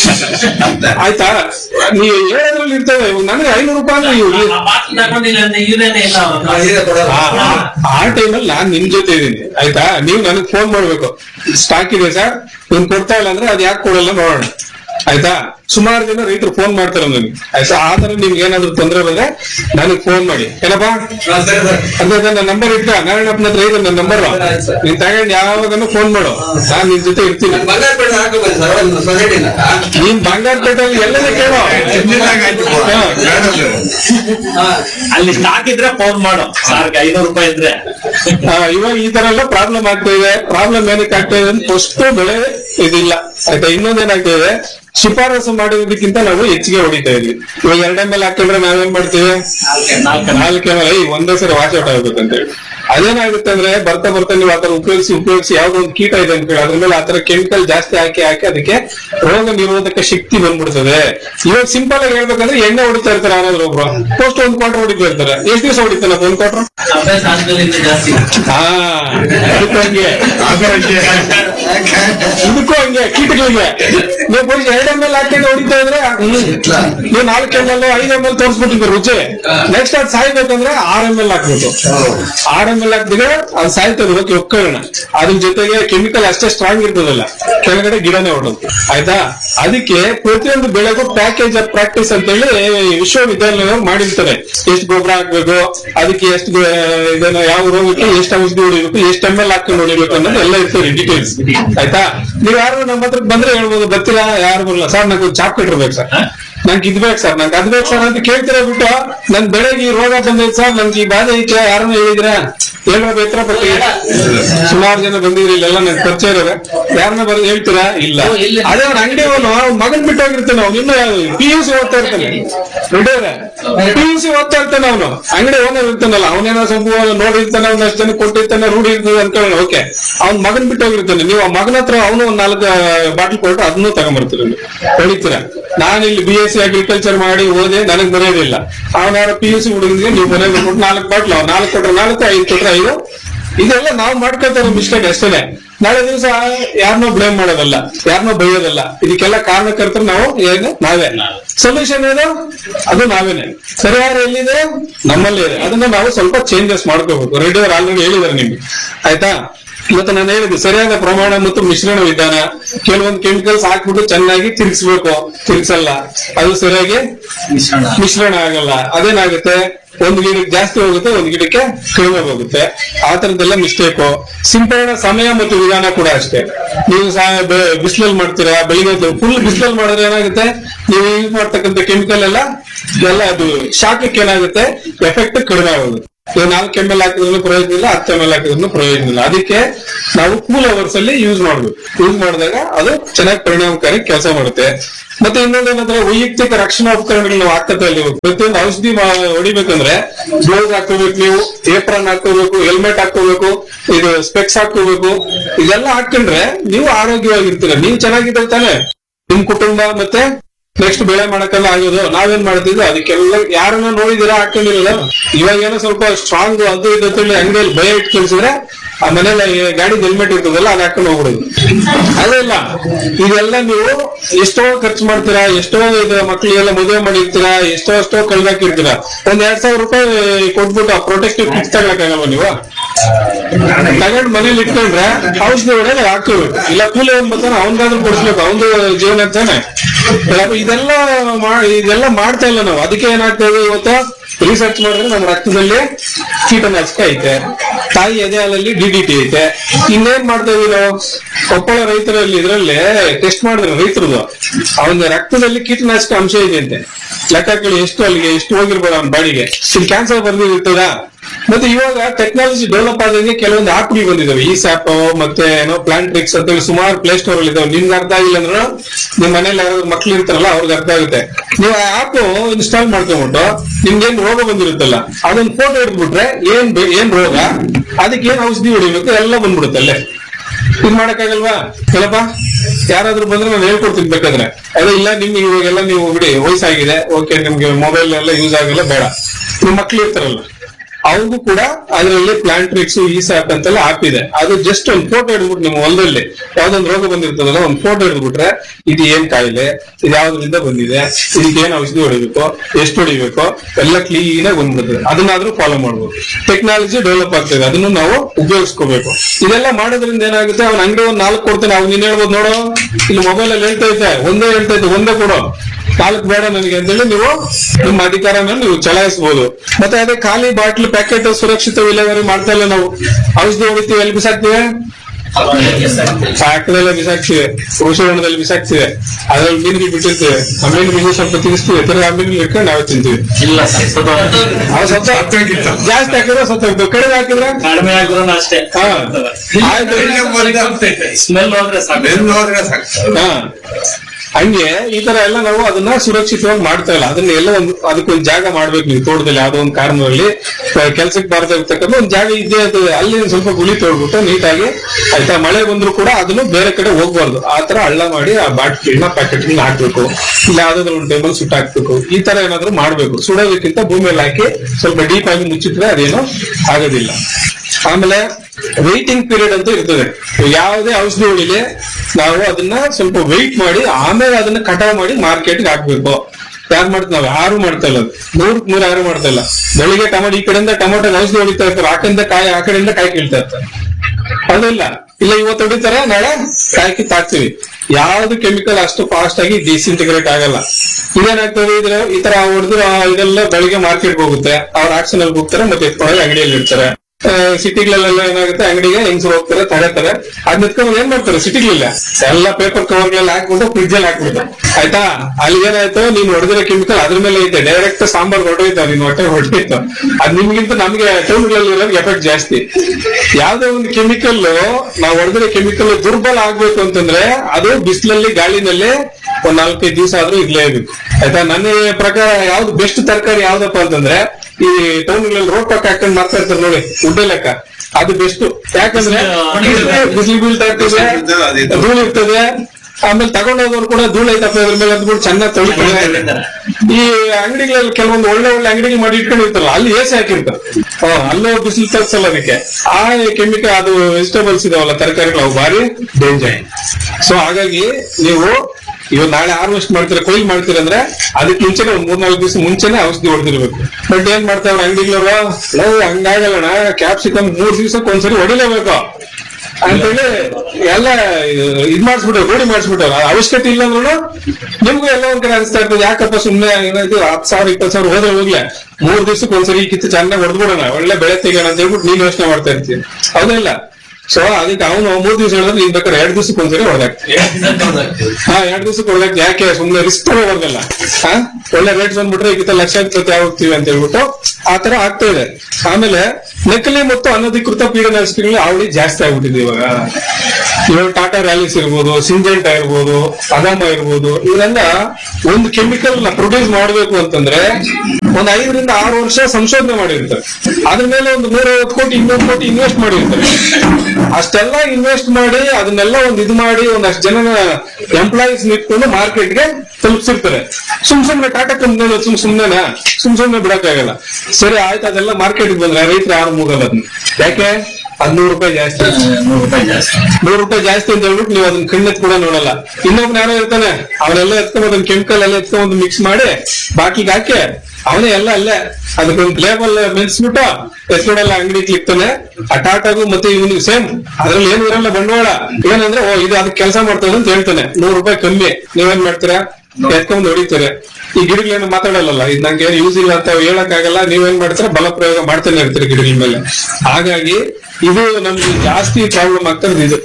ಆಯ್ತಾ ನೀವು ಹೇಳೋದ್ರಲ್ಲಿ ಇರ್ತವೆ ನನಗೆ ಐನೂರು ರೂಪಾಯಿ ಅಂದ್ರೆ ಇವ್ರು ಬಾಟ್ಲ್ ತಗೊಂಡಿಲ್ಲ ಅಂದ್ರೆ ಯೂರಿಯಾನೇ ಇಲ್ಲ ಅವ್ನು. ಆ- ಆ- ಆ ಟೈಮಲ್ಲಿ ನಾನ್ ನಿಮ್ ಜೊತೆ ಇದೀನಿ ಆಯ್ತಾ ನೀವು ನನಗೆ ಫೋನ್ ಮಾಡ್ಬೇಕು ಸ್ಟಾಕ್ ಇದೆ ಸರ್ ನೀನ್ ಕೊಡ್ತಾ ಇಲ್ಲ ಅಂದ್ರೆ ಅದ್ ಯಾಕೆ ಕೊಡಲ್ಲ ನೋಡೋಣ ಆಯ್ತಾ ಸುಮಾರು ಜನ ರೈತರು ಫೋನ್ ಮಾಡ್ತಾರೆ ನನಗೆ ಆಯ್ತಾ ಆ ತರ ನಿಮ್ಗೆ ಏನಾದ್ರು ತೊಂದ್ರೆ ಬಂದ್ರೆ ನನಗೆ ಫೋನ್ ಮಾಡಿ ಏನಪ್ಪಾ ಅಂದ್ರೆ ನನ್ನ ನಂಬರ್ ಇಟ್ಟ ನಾರಾಯಣಪ್ಪನ ಹತ್ರ ಇದೆ ನನ್ನ ನಂಬರ್ ನೀನ್ ತಗೊಂಡ್ ಯಾವಾಗನು ಫೋನ್ ಮಾಡು ನಾನ್ ನಿನ್ ಜೊತೆ ಇರ್ತೀನಿ ನೀನ್ ಬಂಗಾರಪೇಟೆಯಲ್ಲಿ ಎಲ್ಲನೇ ಕೇಳೋ ಹಾ. ಅಲ್ಲಿ ಸ್ಟಾಕ್ ಇದ್ರೆ ಫೋನ್ ಮಾಡು ಸಾರ್ಗೆ ಐನೂರು ರೂಪಾಯಿ ಇದ್ರೆ ಆ, ಇವಾಗ ಈ ತರ ಎಲ್ಲ ಪ್ರಾಬ್ಲಮ್ ಆಗ್ತಾ ಇದೆ ಪ್ರಾಬ್ಲಮ್ ಏನಕ್ಕೆ ಆಗ್ತಾ ಇದೆ ಅಂದ್ರೆ ಫಸ್ಟ್ ಬೆಳೆ ಇದಿಲ್ಲ ಆಯ್ತಾ ಇನ್ನೊಂದೇನಾಗ್ತಾ ಇದೆ ಶಿಫಾರಸು ಮಾಡೋದಕ್ಕಿಂತ ನಾವು ಹೆಚ್ಚಿಗೆ ಹೊಡಿತಾ ಇದ್ವಿ ಇವಾಗ ಎರಡ್ ಎಮ್ ಎಲ್ ಹಾಕಿದ್ರೆ ನಾವೇನ್ ಮಾಡ್ತೀವಿ ನಾಲ್ಕು ಎಮ್ ಎಲ್ ಒಂದೇ ಸರಿ ವಾಚ್ ಔಟ್ ಆಗ್ಬೇಕಂತ ಹೇಳಿ ಅದೇನಾಗುತ್ತೆ ಅಂದ್ರೆ ಬರ್ತಾ ಬರ್ತಾ ನೀವು ಆತರ ಉಪಯೋಗಿಸಿ ಉಪಯೋಗಿಸಿ ಯಾವ್ದೋ ಒಂದು ಕೀಟ ಇದೆ ಅಂತ ಹೇಳಿ ಅದ್ರ ಮೇಲೆ ಆತರ ಕೆಮಿಕಲ್ ಜಾಸ್ತಿ ಹಾಕಿ ಹಾಕಿ ಅದಕ್ಕೆ ರೋಗ ನಿರೋಧಕ ಶಕ್ತಿ ಬಂದ್ಬಿಡ್ತದೆ ಇವಾಗ ಸಿಂಪಲ್ ಆಗಿ ಹೇಳ್ಬೇಕಂದ್ರೆ ಎಣ್ಣೆ ಹೊಡಿತಾ ಇರ್ತಾರೆ ಯಾರಾದ್ರೂ ಒಬ್ರು ಫಸ್ಟ್ ಒಂದ್ ಕ್ವಾರ್ಟರ್ ಹೊಡಿತಾ ಇರ್ತಾರೆ ಎಷ್ಟು ದಿವಸ ಹೊಡಿತಾನೆ ಒಂದ್ ಕ್ವಾರ್ಟರ್ ಅಭ್ಯಾಸ ಆದ್ಮೇಲಿಂದ ಜಾಸ್ತಿ ಹಾ ಅದಕ್ಕೂ ಹಂಗೆ ಇದಕ್ಕೂ ಹಂಗೆ ಕೀಟಗಳಿಗೆ ನೀವು ಬರೀ ಎರಡ್ ಎಮ್ ಎಲ್ ಹಾಕೊಂಡು ಹೊಡಿತಾ ಇದ್ರೆ ಹ್ಮ್. ನೀವು ನಾಲ್ಕು ಎಮ್ ಎಲ್ ಐದು ಎಮ್ ಎಲ್ ತೋರಿಸ್ಬಿಟ್ಟಿದ್ರು ರುಚಿ ನೆಕ್ಸ್ಟ್ ಅದು ಸಾಯ್ಬೇಕಂದ್ರೆ ಆರ್ ಎಮ್ ಎಲ್ ಹಾಕ್ಬೇಕು ಆರ್ ಎಮ್ ಎಲ್ ಹಾಕಿದ್ರೆ ಅದು ಸಾಯ್ತದೆ ಓಕೆ ಒಕ್ಕೋಣ ಅದ್ರ ಜೊತೆಗೆ ಕೆಮಿಕಲ್ ಅಷ್ಟೇ ಸ್ಟ್ರಾಂಗ್ ಇರ್ತದಲ್ಲ ಕೆಳಗಡೆ ಗಿಡನೇ ಹೊಡೋದು ಆಯ್ತಾ ಅದಕ್ಕೆ ಪ್ರತಿಯೊಂದು ಬೆಳೆಗೂ ಪ್ಯಾಕೇಜ್ ಆಫ್ ಪ್ರಾಕ್ಟೀಸ್ ಅಂತ ಹೇಳಿ ವಿಶ್ವವಿದ್ಯಾಲಯದವ್ರು ಮಾಡಿರ್ತಾರೆ ಎಷ್ಟು ಗೊಬ್ಬರ ಹಾಕ್ಬೇಕು ಅದಕ್ಕೆ ಎಷ್ಟು ಗೊ- ಇದನ್ನ ಯಾವ ರೋಗಕ್ಕೆ ಎಷ್ಟು ಔಷಧಿ ಹೊಡಿಬೇಕು ಎಷ್ಟು ಎಮ್ ಎಲ್ ಹಾಕೊಂಡು ಹೊಡಿಬೇಕು ಅನ್ನೋದು ಎಲ್ಲ ಇರ್ತದೆ ಡೀಟೇಲ್ಸ್ ಆಯ್ತಾ ನೀವ್ ಯಾರು ನಮ್ಮ ಹತ್ರ ಬಂದ್ರೆ ಹೇಳ್ಬೋದು ಬರ್ತೀರಾ ಯಾರು ಬರಲ್ಲ ಸರ್ ನಂಗೆ ಒಂದು ಚಾಪ್ ಇರ್ಬೇಕು ಸರ್ ನಂಗೆ ಇದ್ ಬೇಕು ಸರ್ ನಂಗೆ ಅದ್ ಬೇಕು ಸರ್ ಅಂತ ಕೇಳ್ತೀರಾ ಬಿಟ್ಟು ನನ್ ಬೆಳೆಗೆ ಈ ರೋಗ ಬಂದೈತೆ ಸರ್ ನನ್ಗೆ ಈ ಬಾಧೆ ಐತೆ ಯಾರನ್ನ ಹೇಳಿದ್ರ ಏನಾರ ಬೇತ್ರ ಬಗ್ಗೆ ಸುಮಾರು ಜನ ಬಂದಿದ್ರಿ ಇಲ್ಲೆಲ್ಲ ನನ್ಗೆ ಪರಿಚಯ ಇರೋರೆ ಯಾರನ್ನ ಬರೋದು ಹೇಳ್ತೀರಾ ಇಲ್ಲ ಅದೇ ಅವ್ನ ಅಂಗಡಿ ಅವನು ಮಗನ್ ಬಿಟ್ಟು ಹೋಗಿರ್ತಾನೆ ಅವ್ನು ಇನ್ನು ಪಿ ಯು ಸಿ ಓದ್ತಾ ಇರ್ತಾನೆ ರೆಡಿಯವ್ರೆ ಪಿ ಯು ಸಿ ಓದ್ತಾ ಇರ್ತಾನೆ ಅವನು ಅಂಗಡಿ ಓನರ್ ಇರ್ತಾನಲ್ಲ ಅವನೇನೋ ಸ್ವಲ್ಪ ನೋಡಿರ್ತಾನೆ ಒಂದಷ್ಟು ಜನ ಕೊಟ್ಟಿರ್ತಾನೆ ರೂಢಿ ಇರ್ತದೆ ಅನ್ಕೊಳ್ಳೋಣ ಓಕೆ ಅವ್ನ್ ಮಗನ್ ಬಿಟ್ಟು ಹೋಗಿರ್ತಾನೆ ನೀವು ಆ ಮಗನ ಹತ್ರ ಅವನು ಒಂದ್ ನಾಲ್ಕು ಬಾಟಲ್ ಕೊಟ್ಟು ಅದನ್ನು ತಗೊಂಡ್ಬರ್ತೀರ ನೀವು ಹೊಡಿತೀರ ನಾನು ಇಲ್ಲಿ ಬಿ ಎಸ್ ಸಿ ಅಗ್ರಿಕಲ್ಚರ್ ಮಾಡಿ ಓದಿ ನನಗ್ ಬರೆಯೋದಿಲ್ಲ ಅವನ ಯಾರೋ ಪಿ ಯು ಸಿ ಹುಡುಗನಿಗೆ ನೀವು ಮನೆಗೆ ಕೊಟ್ಟು ನಾಲ್ಕು ಬಾಟ್ಲು ಅವ್ನು ನಾಲ್ಕು ಕೊಟ್ರೆ ನಾಲ್ಕು ಐದು ಕೊಟ್ರೆ ಐದು ಇದೆಲ್ಲ ನಾವು ಮಾಡ್ಕೊಳ್ತಾ ಇರೋ ಮಿಸ್ಟೇಕ್ ಅಷ್ಟೇನೆ ನಾಳೆ ದಿವಸ ಯಾರನ್ನೋ ಬ್ಲೇಮ್ ಮಾಡೋದಲ್ಲ ಯಾರನ್ನೋ ಬೈಯೋದಲ್ಲ ಇದಕ್ಕೆಲ್ಲ ಕಾರಣಕರ್ತರು ನಾವು ಏನು ನಾವೇ ಸೊಲ್ಯೂಷನ್ ಏನು ಅದು ನಾವೇನೆ ಪರಿಹಾರ ಎಲ್ಲಿದೆ ನಮ್ಮಲ್ಲಿ ಇದೆ ಅದನ್ನ ನಾವು ಸ್ವಲ್ಪ ಚೇಂಜಸ್ ಮಾಡ್ಕೋಬೇಕು ರೆಡಿ ಅವ್ರು ಆಲ್ರೆಡಿ ಹೇಳಿದಾರೆ ನಿಮ್ಗೆ ಆಯ್ತಾ ಇವತ್ತು ನಾನು ಹೇಳಿದೆ ಸರಿಯಾದ ಪ್ರಮಾಣ ಮತ್ತು ಮಿಶ್ರಣ ವಿಧಾನ ಕೆಲವೊಂದು ಕೆಮಿಕಲ್ಸ್ ಹಾಕ್ಬಿಟ್ಟು ಚೆನ್ನಾಗಿ ತಿರ್ಗಿಸ್ಬೇಕು ತಿರ್ಗಿಸಲ್ಲ ಅದು ಸರಿಯಾಗಿ ಮಿಶ್ರಣ ಆಗಲ್ಲ ಅದೇನಾಗುತ್ತೆ ಒಂದು ಗಿಡಕ್ಕೆ ಜಾಸ್ತಿ ಹೋಗುತ್ತೆ ಒಂದು ಗಿಡಕ್ಕೆ ಕಡಿಮೆ ಹೋಗುತ್ತೆ ಆ ತರದ್ದೆಲ್ಲ ಮಿಸ್ಟೇಕು ಸಿಂಪಡಣೆ ಸಮಯ ಮತ್ತು ವಿಧಾನ ಕೂಡ ಅಷ್ಟೇ ನೀವು ಬಿಸಿಲಲ್ಲಿ ಮಾಡ್ತೀರಾ ಬೆಳಿಗ್ಗೆ ಫುಲ್ ಬಿಸಿಲಲ್ಲಿ ಮಾಡಿದ್ರೆ ಏನಾಗುತ್ತೆ ನೀವು ಯೂಸ್ ಮಾಡ್ತಕ್ಕಂಥ ಕೆಮಿಕಲ್ ಎಲ್ಲ ಎಲ್ಲ ಅದು ಶಾಖಕ್ಕೆ ಏನಾಗುತ್ತೆ ಎಫೆಕ್ಟ್ ಕಡಿಮೆ ಆಗುತ್ತೆ ನೀವು ನಾಲ್ಕು ಎಮ್ ಎಲ್ ಹಾಕಿದ್ರು ಪ್ರಯೋಜನ ಇಲ್ಲ ಹತ್ತು ಎಮ್ ಎಲ್ ಹಾಕಿದ್ರು ಪ್ರಯೋಜನ ಇಲ್ಲ ಅದಕ್ಕೆ ನಾವು ಕೂಲ್ ಅವರ್ಸ್ ಅಲ್ಲಿ ಯೂಸ್ ಮಾಡ್ಬೇಕು ಯೂಸ್ ಮಾಡಿದಾಗ ಅದು ಚೆನ್ನಾಗಿ ಪರಿಣಾಮಕಾರಿ ಕೆಲಸ ಮಾಡುತ್ತೆ ಮತ್ತೆ ಇನ್ನೊಂದು ಏನಂದ್ರೆ ವೈಯಕ್ತಿಕ ರಕ್ಷಣಾ ಉಪಕರಣಗಳು ನಾವು ಹಾಕತಾ ಇಲ್ಲಿ ಪ್ರತಿಯೊಂದು ಔಷಧಿ ಮಾ- ಹೊಡಿಬೇಕಂದ್ರೆ ಗ್ಲೌಸ್ ಹಾಕೋಬೇಕು ನೀವು ಏಪ್ರನ್ ಹಾಕೋಬೇಕು ಹೆಲ್ಮೆಟ್ ಹಾಕೋಬೇಕು ಇದು ಸ್ಪೆಕ್ಸ್ ಹಾಕೋಬೇಕು ಇದೆಲ್ಲ ಹಾಕೊಂಡ್ರೆ ನೀವು ಆರೋಗ್ಯವಾಗಿರ್ತೀರ ನೀವು ಚೆನ್ನಾಗಿದ್ರೆ ತಾನೆ ನಿಮ್ ಕುಟುಂಬ ಮತ್ತೆ ನೆಕ್ಸ್ಟ್ ಬೆಳೆ ಮಾಡಕ್ಕೆಲ್ಲ ಆಗೋದು ನಾವೇನ್ ಮಾಡ್ತಿದ್ವಿ ಅದಕ್ಕೆಲ್ಲ ಯಾರನ್ನ ನೋಡಿದಿರಾ ಹಾಕೊಂಡಿರಲ್ಲ ಇವಾಗ ಏನೋ ಸ್ವಲ್ಪ ಸ್ಟ್ರಾಂಗ್ ಅದು ಇದು ಅಂತೇಳಿ ಅಂಗಡಿಯಲ್ಲಿ ಭಯ ಇಟ್ಟು ಕಳ್ಸಿದ್ರೆ ಆ ಮನೇಲಿ ಗಾಡಿ ಹೆಲ್ಮೆಟ್ ಇರ್ತದಲ್ಲ ಅದ್ ಹಾಕೊಂಡು ಹೋಗ್ಬಿಡುದು ಅದೆಲ್ಲ ಇದೆಲ್ಲ ನೀವು ಎಷ್ಟೋ ಖರ್ಚು ಮಾಡ್ತೀರಾ ಎಷ್ಟೋ ಇದು ಮಕ್ಳಿಗೆಲ್ಲ ಮದುವೆ ಮಾಡಿರ್ತೀರಾ ಎಷ್ಟೋ ಎಷ್ಟೋ ಕಳ್ದಾಕಿರ್ತೀರಾ ಒಂದ್ ಎರಡ್ ಸಾವಿರ ರೂಪಾಯಿ ಕೊಟ್ಬಿಟ್ಟು ಪ್ರೊಟೆಕ್ಟಿವ್ ಕಿಟ್ಸ್ ತಗೊಳಕ್ಕಾಗಲ್ವ ನೀವು ತಗೊಂಡ್ ಮನೇಲಿ ಇಟ್ಕೊಂಡ್ರೆ ಔಷಧಿ ಹೊಡೆಯಲ್ಲ ಹಾಕೋಬೇಕು ಇಲ್ಲ ಕೂಲಿ ಅವ್ನ್ ಬರ್ತಾನೆ ಅವನ್ಗಾದ್ರೂ ಕೊಡಿಸ್ಬೇಕು ಅವನದು ಜೀವನ ತಾನೆ ಅപ്പൊ ಇದೆಲ್ಲ ಮಾ- ಇದೆಲ್ಲ ಮಾಡ್ತಾ ಇಲ್ಲ ನಾವು ಅದಕ್ಕೆ ಏನಾಗ್ತದೆ ಇವತ್ತು ರಿಸರ್ಚ್ ಮಾಡಿದ್ರೆ ನಮ್ಮ ರಕ್ತದಲ್ಲಿ ಕೀಟನಾಶಕ ಐತೆ ತಾಯಿ ಎದೆ ಹಾಲಲ್ಲಿ ಡಿ ಡಿ ಟಿ ಐತೆ ಇನ್ನೇನ್ ಮಾಡ್ತಾ ಇದೀವಿ ನಾವು ಕೊಪ್ಪಳ ರೈತರಲ್ಲಿ ಇದ್ರಲ್ಲಿ ಟೆಸ್ಟ್ ಮಾಡಿದ್ರೆ ರೈತರದು ಅವನ ರಕ್ತದಲ್ಲಿ ಕೀಟನಾಶಕ ಅಂಶ ಇದೆ ಅಂತೆ ಲೆಕ್ಕ ಹಾಕಿ ಎಷ್ಟು ಅಲ್ಲಿಗೆ ಎಷ್ಟು ಹೋಗಿರ್ಬೋದು ಅವನ ಬಾಡಿಗೆ ಇಲ್ಲಿ ಕ್ಯಾನ್ಸರ್ ಬಂದಿರ್ತದ ಮತ್ತೆ ಇವಾಗ ಟೆಕ್ನಾಲಜಿ ಡೆವಲಪ್ ಆದಂಗೆ ಕೆಲವೊಂದು ಆಪ್ಗಳು ಬಂದಿದಾವೆ ಈ ಸ್ಯಾಪ್ ಮತ್ತೆ ಏನೋ ಪ್ಲಾಂಟ್ರಿಕ್ಸ್ ಅಂತ ಹೇಳಿ ಸುಮಾರು ಪ್ಲೇ ಸ್ಟೋರ್ ಅಲ್ಲಿ ಇದಾವೆ ನಿಮ್ಗೆ ಅರ್ಥ ಆಗಿಲ್ಲ ಅಂದ್ರೆ ನಿಮ್ ಮನೇಲಿ ಯಾರಾದ್ರು ಮಕ್ಳು ಇರ್ತಾರಲ್ಲ ಅವ್ರಿಗೆ ಅರ್ಥ ಆಗುತ್ತೆ ನೀವು ಆ ಆಪ್ ಇನ್ಸ್ಟಾಲ್ ಮಾಡ್ಕೊಂಡ್ಬಿಟ್ಟು ನಿಮ್ಗೆ ಏನ್ ರೋಗ ಬಂದಿರುತ್ತಲ್ಲ ಅದನ್ನ ಫೋಟೋ ಹಿಡಿದ್ಬಿಟ್ರೆ ಏನ್ ಬೆ- ಏನ್ ರೋಗ ಅದಕ್ಕೆ ಏನ್ ಔಷಧಿ ಹೊಡಿಬೇಕು ಎಲ್ಲ ಬಂದ್ಬಿಡುತ್ತೆ ಅಲ್ಲೇ ಇದ್ ಮಾಡಕ್ಕಾಗಲ್ವಾ ಹೇಳಪ್ಪ ಯಾರಾದ್ರೂ ಬಂದ್ರೆ ನಾನು ಹೇಳ್ಕೊಡ್ತೀನಿ ಬೇಕಾದ್ರೆ ಅದೇ ಇಲ್ಲ ನಿಮ್ಗೆ ಇವಾಗೆಲ್ಲ ನೀವು ಬಿಡಿ ವಯಸ್ಸಾಗಿದೆ ಓಕೆ ನಿಮ್ಗೆ ಮೊಬೈಲ್ ಎಲ್ಲ ಯೂಸ್ ಆಗಲ್ಲ ಬೇಡ ನಿಮ್ ಮಕ್ಳು ಇರ್ತಾರಲ್ಲ ಅವ್ರಿಗೂ ಕೂಡ ಅದರಲ್ಲಿ ಪ್ಲಾಂಟ್ರಿಕ್ಸ್ ಈ ಸ್ಯಾಪ್ ಅಂತೆಲ್ಲ ಆಪ್ ಇದೆ ಅದು ಜಸ್ಟ್ ಒಂದು ಫೋಟೋ ಹಿಡ್ಬಿಟ್ಟು ನಿಮ್ಮ ಹೊಲದಲ್ಲಿ ಯಾವ್ದೊಂದು ರೋಗ ಬಂದಿರ್ತದಲ್ಲ ಒಂದು ಫೋಟೋ ಹಿಡ್ಬಿಟ್ರೆ ಇದು ಏನ್ ಕಾಯಿಲೆ ಇದು ಯಾವ್ದ್ರಿಂದ ಬಂದಿದೆ ಇದಕ್ಕೆ ಏನ್ ಔಷಧಿ ಹೊಡಿಬೇಕು ಎಷ್ಟು ಹೊಡಿಬೇಕು ಎಲ್ಲ ಕ್ಲೀನ್ ಆಗಿ ಬಂದ್ಬಿಡ್ತದೆ ಅದನ್ನಾದ್ರೂ ಫಾಲೋ ಮಾಡ್ಬೋದು ಟೆಕ್ನಾಲಜಿ ಡೆವಲಪ್ ಆಗ್ತದೆ ಅದನ್ನು ನಾವು ಉಪಯೋಗಿಸ್ಕೋಬೇಕು ಇದೆಲ್ಲ ಮಾಡೋದ್ರಿಂದ ಏನಾಗುತ್ತೆ ಅವ್ನ ಅಂಗಡಿ ಒಂದ್ ನಾಲ್ಕು ಕೊಡ್ತಾನೆ ಅವ್ನು ನೀನ್ ಹೇಳ್ಬೋದು ನೋಡು ಇಲ್ಲಿ ಮೊಬೈಲ್ ಅಲ್ಲಿ ಹೇಳ್ತಾ ಇದ್ದೆ ಒಂದೇ ಹೇಳ್ತಾ ಇದ್ದೆ ಒಂದೇ ಕೊಡು ನಾಲ್ಕು ಬೇಡ ನನಗೆ ಅಂತೇಳಿ ನೀವು ನಿಮ್ಮ ಅಧಿಕಾರನ ನೀವು ಚಲಾಯಿಸಬಹುದು ಮತ್ತೆ ಅದೇ ಖಾಲಿ ಬಾಟ್ಲ್ ಪ್ಯಾಕೆಟ್ ಸುರಕ್ಷಿತ ವಿಲೇವಾರಿ ಮಾಡ್ತಾ ಇಲ್ಲ ನಾವು ಔಷಧಿ ಹೊಡಿತೀವಿ ಎಲ್ಲಿ ಬಿಸಾಕ್ತಿವಿ ಸಾಕದೆಲ್ಲ ಬಿಸಾಕ್ತಿವಿ ಕೃಷಿ ಹೊಂಡದಲ್ಲಿ ಬಿಸಾಕ್ತಿವಿ ಅದ್ರಲ್ಲಿ ಮೀನುಗಳು ಬಿಟ್ಟಿರ್ತೀವಿ ಆ ಮೀನು ಬೀಜ ಸ್ವಲ್ಪ ತಿನ್ನಿಸ್ತೀವಿ ತಿರ್ಗಿ ಆ ಮೀನುಗಳು ಇಟ್ಕೊಂಡು ನಾವೇ ತಿಂತೀವಿ ಇಲ್ಲ ಸರ್ ಅವು ಸತ್ತ ಜಾಸ್ತಿ ಹಾಕಿದ್ರೆ ಸತ್ತ ಕಡಿಮೆ ಹಾಕಿದ್ರೆ ಕಡಿಮೆ ಆಗಿರೋ ಅಷ್ಟೇ ಹಾ ಆಯ್ತು ಸ್ಮೆಲ್ ಹೋದ್ರೆ ಸಾಕು ಹಾ ಹಂಗೆ ಈ ತರ ಎಲ್ಲ ನಾವು ಅದನ್ನ ಸುರಕ್ಷಿತವಾಗಿ ಮಾಡ್ತಾ ಇಲ್ಲ ಅದನ್ನ ಎಲ್ಲ ಒಂದು ಅದಕ್ಕೊಂದು ಜಾಗ ಮಾಡ್ಬೇಕು ನೀವು ತೋಟದಲ್ಲಿ ಯಾವ್ದೋ ಒಂದು ಕಾರಣದಲ್ಲಿ ಕೆಲ್ಸಕ್ಕೆ ಬಾರದೇ ಇರ್ತಕ್ಕಂಥ ಒಂದು ಜಾಗ ಇದ್ದೇ ಇರ್ತದೆ ಅಲ್ಲಿ ಒಂದ್ ಸ್ವಲ್ಪ ಗುಳಿ ತೊಳ್ಬಿಟ್ಟು ನೀಟಾಗಿ ಆಯ್ತಾ ಮಳೆ ಬಂದ್ರು ಕೂಡ ಅದನ್ನು ಬೇರೆ ಕಡೆ ಹೋಗ್ಬಾರ್ದು ಆ ತರ ಹಳ್ಳ ಮಾಡಿ ಆ ಬಾಟ್ಲಿನ ಪ್ಯಾಕೆಟ್ ಹಾಕ್ಬೇಕು ಇಲ್ಲ ಯಾವ್ದಾದ್ರು ಒಂದು ಟೈಮಲ್ಲಿ ಸುಟ್ಟು ಹಾಕ್ಬೇಕು ಈ ತರ ಏನಾದ್ರು ಮಾಡ್ಬೇಕು ಸುಡೋದಕ್ಕಿಂತ ಭೂಮಿಯಲ್ಲಿ ಹಾಕಿ ಸ್ವಲ್ಪ ಡೀಪ್ ಆಗಿ ಮುಚ್ಚಿಟ್ರೆ ಅದೇನು ಆಗೋದಿಲ್ಲ ಆಮೇಲೆ ವೆಯ್ಟಿಂಗ್ ಪೀರಿಯಡ್ ಅಂತ ಇರ್ತದೆ ಯಾವುದೇ ಔಷಧಿ ಹೊಡಿಲಿ ನಾವು ಅದನ್ನ ಸ್ವಲ್ಪ ವೆಯ್ಟ್ ಮಾಡಿ ಆಮೇಲೆ ಅದನ್ನ ಕಟಾವ್ ಮಾಡಿ ಮಾರ್ಕೆಟ್ಗೆ ಹಾಕ್ಬೇಕು ಯಾರು ಮಾಡ್ತೀವಿ ನಾವು ಯಾರು ಮಾಡ್ತಾ ಇಲ್ಲ ಅದು. ನೂರಕ್ ನೂರು ಯಾರು ಮಾಡ್ತಾ ಇಲ್ಲ ಬೆಳಿಗ್ಗೆ ಟೊಮೊಟೊ ಈ ಕಡೆಯಿಂದ ಟೊಮೊಟೊ ಔಷಧಿ ಹೊಡಿತಾ ಇರ್ತಾರೆ ಆ ಕಡೆಯಿಂದ ಕಾಯಿ ಆ ಕಡೆಯಿಂದ ಕಾಯಿ ಕೀಳ್ತಾ ಇರ್ತಾರೆ ಅದಿಲ್ಲ ಇಲ್ಲ ಇವತ್ತು ಹೊಡಿತಾರೆ ನಾಳೆ ಕಾಯಿ ಕಿತ್ತು ಹಾಕ್ತಿವಿ ಯಾವ್ದು ಕೆಮಿಕಲ್ ಅಷ್ಟು ಫಾಸ್ಟ್ ಆಗಿ ಡಿಸಿಂಟಿಗ್ರೇಟ್ ಆಗಲ್ಲ ಇದೇನಾಗ್ತದೆ ಇದ್ರೆ ಈ ತರ ಹೊಡೆದು ಇದೆಲ್ಲ ಬೆಳಿಗ್ಗೆ ಮಾರ್ಕೆಟ್ಗೆ ಹೋಗುತ್ತೆ ಅವ್ರ ಆಕ್ಷನ್ ಅಲ್ಲಿ ಹೋಗ್ತಾರೆ ಮತ್ತೆ ಎತ್ಕೊಂಡು ಅಂಗಡಿಯಲ್ಲಿ ಇಡ್ತಾರೆ ಸಿಟಿಗಳೆಲ್ಲ ಏನಾಗುತ್ತೆ ಅಂಗಡಿಗೆ ಹೆಂಗ್ಸರು ಹೋಗ್ತಾರೆ ತಗೋತಾರೆ ಅದ್ ನಿತ್ಕೊಂಡು ಏನ್ ಮಾಡ್ತಾರೆ ಸಿಟಿಗಳಿಲ್ಲ ಎಲ್ಲ ಪೇಪರ್ ಕವರ್ಗಳೆಲ್ಲ ಹಾಕ್ಬಿಟ್ಟು ಫ್ರಿಡ್ಜ್ ಅಲ್ಲಿ ಹಾಕ್ಬಿಡ್ತಾರೆ ಆಯ್ತಾ ಅಲ್ಲಿ ಏನಾಯ್ತು ನೀನ್ ಹೊಡೆದಿರೋ ಕೆಮಿಕಲ್ ಅದ್ರ ಮೇಲೆ ಐತೆ ಡೈರೆಕ್ಟ್ ಸಾಂಬಾರ್ ಹೊರಟೋಯ್ತಾವ ನೀನ್ ಹೊಟ್ಟೆ ಹೊರಟೋಯ್ತು ಅದ್ ನಿಮ್ಗಿಂತ ನಮ್ಗೆ ಟೌನ್ಗಳಲ್ಲಿ ಇರೋ ಎಫೆಕ್ಟ್ ಜಾಸ್ತಿ ಯಾವ್ದೇ ಒಂದು ಕೆಮಿಕಲ್ ನಾವು ಹೊಡೆದಿರೋ ಕೆಮಿಕಲ್ ದುರ್ಬಲ ಆಗ್ಬೇಕು ಅಂತಂದ್ರೆ ಅದು ಬಿಸಿಲಲ್ಲಿ ಗಾಳಿನಲ್ಲಿ ಒಂದ್ ನಾಲ್ಕೈದು ದಿವಸ ಆದ್ರೂ ಇರ್ಲೇಬೇಕು ಆಯ್ತಾ ನನ್ನ ಪ್ರಕಾರ ಯಾವ್ದು ಬೆಸ್ಟ್ ತರಕಾರಿ ಯಾವ್ದಪ್ಪ ಅಂತಂದ್ರೆ ಈ ಟೌನ್ಗಳಲ್ಲಿ ರೋಡ್ ಪಕ್ಕ ಹಾಕೊಂಡ್ ಮಾಡ್ತಾ ಇರ್ತಾರೆ ನೋಡಿ ಉಡ್ಡ ಲೆಕ್ಕ ಅದು ಬೆಸ್ಟ್ ಯಾಕಂದ್ರೆ ಬಿಸಿಲು ಬೀಳ್ತಾ ಇರ್ತದೆ ಧೂಳು ಇರ್ತದೆ ಆಮೇಲೆ ತಗೊಂಡೋದವ್ರು ಕೂಡ ಧೂಳು ಐತಪ್ಪ ಅದ್ರ ಮೇಲೆ ಅಂದ್ಬಿಟ್ಟು ಚೆನ್ನಾಗಿ ತೊಳಿತಾರೆ ಈ ಅಂಗಡಿಗಳಲ್ಲಿ ಕೆಲವೊಂದು ಒಳ್ಳೆ ಒಳ್ಳೆ ಅಂಗಡಿಗಳು ಮಾಡಿ ಇಟ್ಕೊಂಡಿರ್ತಾರಲ್ಲ ಅಲ್ಲಿ ಏಸಿ ಹಾಕಿರ್ತಾರೆ ಹ್ಮ್, ಅಲ್ಲೂ ಬಿಸಿಲು ತರಿಸಲ್ಲ ಅದಕ್ಕೆ ಆ ಕೆಮಿಕಲ್ ಅದು ವೆಜಿಟೇಬಲ್ಸ್ ಇದಾವಲ್ಲ ತರಕಾರಿಗಳು ಅವು ಭಾರಿ ಡೇಂಜರ್ ಸೊ ಹಾಗಾಗಿ ನೀವು ಇವಾಗ ನಾಳೆ ಹಾರ್ವೆಸ್ಟ್ ಮಾಡ್ತೀರಾ ಕೊಯ್ಲು ಮಾಡ್ತೀರಾ ಅಂದ್ರೆ ಅದಕ್ಕೆ ಮುಂಚೆನೆ ಒಂದ್ ಮೂರ್ನಾಲ್ಕು ದಿವಸ ಮುಂಚೆನೆ ಔಷಧಿ ಹೊಡೆದಿರ್ಬೇಕು ಬಟ್ ಏನ್ ಮಾಡ್ತಾವ್ರ ಅಂಗಡಿಗಳವ್ರು ನಾವು ಹಂಗಾಗಲ್ಲಣ ಕ್ಯಾಪ್ಸಿಕಮ್ ಮೂರ್ ದಿವ್ಸಕ್ಕೆ ಒಂದ್ಸರಿ ಹೊಡಿಲೇಬೇಕು ಅಂತೇಳಿ ಎಲ್ಲ ಇದ್ ಮಾಡಿಸ್ಬಿಟ್ಟು ರೂಢಿ ಮಾಡಿಸ್ಬಿಟ್ಟವ್ರ ಅವಶ್ಯಕತೆ ಇಲ್ಲ ಅಂದ್ರೂ ನಿಮ್ಗೂ ಎಲ್ಲ ಒಂದ್ ಕಡೆ ಅನಿಸ್ತಾ ಇರ್ತದೆ ಯಾಕಪ್ಪ ಸುಮ್ನೆ ಏನಾಯ್ತು ಹತ್ತು ಸಾವಿರ ಇಪ್ಪತ್ತು ಸಾವಿರ ಹೋದ್ರೆ ಹೋಗ್ಲೆ ಮೂರ್ ದಿವ್ಸಕ್ಕೆ ಒಂದ್ಸರಿ ಈ ಕಿತ್ತು ಚೆನ್ನಾಗಿ ಹೊಡೆದ್ಬಿಡೋಣ ಒಳ್ಳೆ ಬೆಳೆ ತೆಗೋಣ ಅಂತ ಹೇಳ್ಬಿಟ್ಟು ನೀನ್ ಯೋಚನೆ ಮಾಡ್ತಾ ಇರ್ತೀನಿ ಹೌದಿಲ್ಲ ಸೊ ಅದಕ್ಕೆ ಅವನು ಮೂರ್ ದಿವಸ ಹೇಳಿದ್ರೆ ನೀನ್ ಬೇಕಾದ್ರೆ ಎರಡ್ ದಿವಸಕ್ಕೆ ಒಂದ್ಸರಿ ಹೊಡೆದಾಕ್ತೀವಿ ಹಾ ಎರಡ್ ದಿವಸಕ್ಕೆ ಹೊಡೆದಾಕ್ತಿ ಯಾಕೆ ಸುಮ್ನೆ ರಿಸ್ಕ್ ತಗೋಬಾರ್ದಲ್ಲ ಹಾ ಒಳ್ಳೆ ರೇಟ್ ಬಂದ್ಬಿಟ್ರೆ ಈಗ ಲಕ್ಷಾಂತರ ಜೊತೆ ಹೋಗ್ತೀವಿ ಅಂತ ಹೇಳ್ಬಿಟ್ಟು ಆ ತರ ಆಗ್ತಾ ಇದೆ ಆಮೇಲೆ ನಕಲಿ ಮತ್ತು ಅನಧಿಕೃತ ಪೀಡನಾಶಕಗಳು ಅವಳಿ ಜಾಸ್ತಿ ಆಗ್ಬಿಟ್ಟಿದೆ ಇವಾಗ ಇವಾಗ ಟಾಟಾ ರ್ಯಾಲಿಸ್ ಇರ್ಬೋದು ಸಿಂಜೆಂಟಾ ಇರ್ಬೋದು ಅದಾಮ ಇರ್ಬೋದು ಇವರೆಲ್ಲ ಒಂದು ಕೆಮಿಕಲ್ ನ ಪ್ರೊಡ್ಯೂಸ್ ಮಾಡಬೇಕು ಅಂತಂದ್ರೆ ಒಂದ್ ಐದರಿಂದ ಆರು ವರ್ಷ ಸಂಶೋಧನೆ ಮಾಡಿರ್ತಾರೆ ಅದ್ರ ಮೇಲೆ ಒಂದು ನೂರೈವತ್ತು ಕೋಟಿ ಇನ್ನೂರು ಕೋಟಿ ಇನ್ವೆಸ್ಟ್ ಮಾಡಿರ್ತಾರೆ ಅಷ್ಟೆಲ್ಲ ಇನ್ವೆಸ್ಟ್ ಮಾಡಿ ಅದನ್ನೆಲ್ಲ ಒಂದು ಇದು ಮಾಡಿ ಒಂದಷ್ಟು ಜನ ಎಂಪ್ಲಾಯೀಸ್ ನಿಟ್ಕೊಂಡು ಮಾರ್ಕೆಟ್ಗೆ ತಲುಪಿಸಿರ್ತಾರೆ ಸುಮ್ ಸುಮ್ನೆ ಟಾಟಾ ಕಂಪ್ನಿ ಸುಮ್ ಸುಮ್ನೆನಾ ಸುಮ್ ಸುಮ್ನೆ ಬಿಡಕ್ಕಾಗಲ್ಲ ಸರಿ ಆಯ್ತು ಅದೆಲ್ಲ ಮಾರ್ಕೆಟ್ ಬಂದ್ರೆ ರೈತರು ಯಾರು ಮುಗಲ್ಲ ಅದನ್ನ ಯಾಕೆ ಅದ್ ನೂರು ರೂಪಾಯಿ ಜಾಸ್ತಿ ನೂರು ರೂಪಾಯಿ ಜಾಸ್ತಿ ನೂರು ರೂಪಾಯಿ ಜಾಸ್ತಿ ಅಂತ ಹೇಳ್ಬಿಟ್ಟು ನೀವು ಅದನ್ನ ಕಣ್ಣೆತ್ ಕೂಡ ನೋಡಲ್ಲ ಇನ್ನೊಬ್ನ ಯಾರೋ ಇರ್ತಾನೆ ಅವನೆಲ್ಲ ಎತ್ಕೊಂಡ್ ಅದನ್ನ ಕೆಮಿಕಲ್ ಎಲ್ಲ ಎತ್ಕೊಂಡ್ ಮಿಕ್ಸ್ ಮಾಡಿ ಬಾಟ್ಲಿಗೆ ಹಾಕಿ ಅವನೇ ಎಲ್ಲ ಅಲ್ಲೇ ಅದಕ್ಕೊಂದು ಲೇಬಲ್ ಮೆನ್ಸ್ಬಿಟ್ಟು ಎತ್ಕೊಂಡೆಲ್ಲ ಅಂಗಡಿ ಕ್ಲಿಕ್ತಾನೆ ಆ ಟಾಟಾಗೂ ಮತ್ತೆ ಇವನಿಗೆ ಸೇಮ್ ಅದ್ರಲ್ಲಿ ಏನು ಇರಲ್ಲ ಬಂಡವಾಳ ಏನಂದ್ರೆ ಓ ಇದು ಅದಕ್ಕೆ ಕೆಲಸ ಮಾಡ್ತದೆ ಅಂತ ಹೇಳ್ತಾನೆ ನೂರು ರೂಪಾಯಿ ಕಮ್ಮಿ ನೀವೇನ್ ಮಾಡ್ತೀರಾ ಎತ್ಕೊಂಡ್ ಹೊಡಿತಾರೆ ಈ ಗಿಡಗಳೇನು ಮಾತಾಡಲ್ಲ ಇದು ನಂಗೆ ಏನು ಯೂಸ್ ಇಲ್ಲ ಅಂತ ಹೇಳಕ್ ಆಗಲ್ಲ ನೀವೇನ್ ಮಾಡ್ತೀರಾ ಬಲ ಪ್ರಯೋಗ ಮಾಡ್ತಾನೆ ಇರ್ತೀರಿ ಗಿಡಗಳ ಮೇಲೆ ಹಾಗಾಗಿ ಇದು ನಮ್ಗೆ ಜಾಸ್ತಿ ಪ್ರಾಬ್ಲಮ್ ಆಗ್ತದೆ ಇದು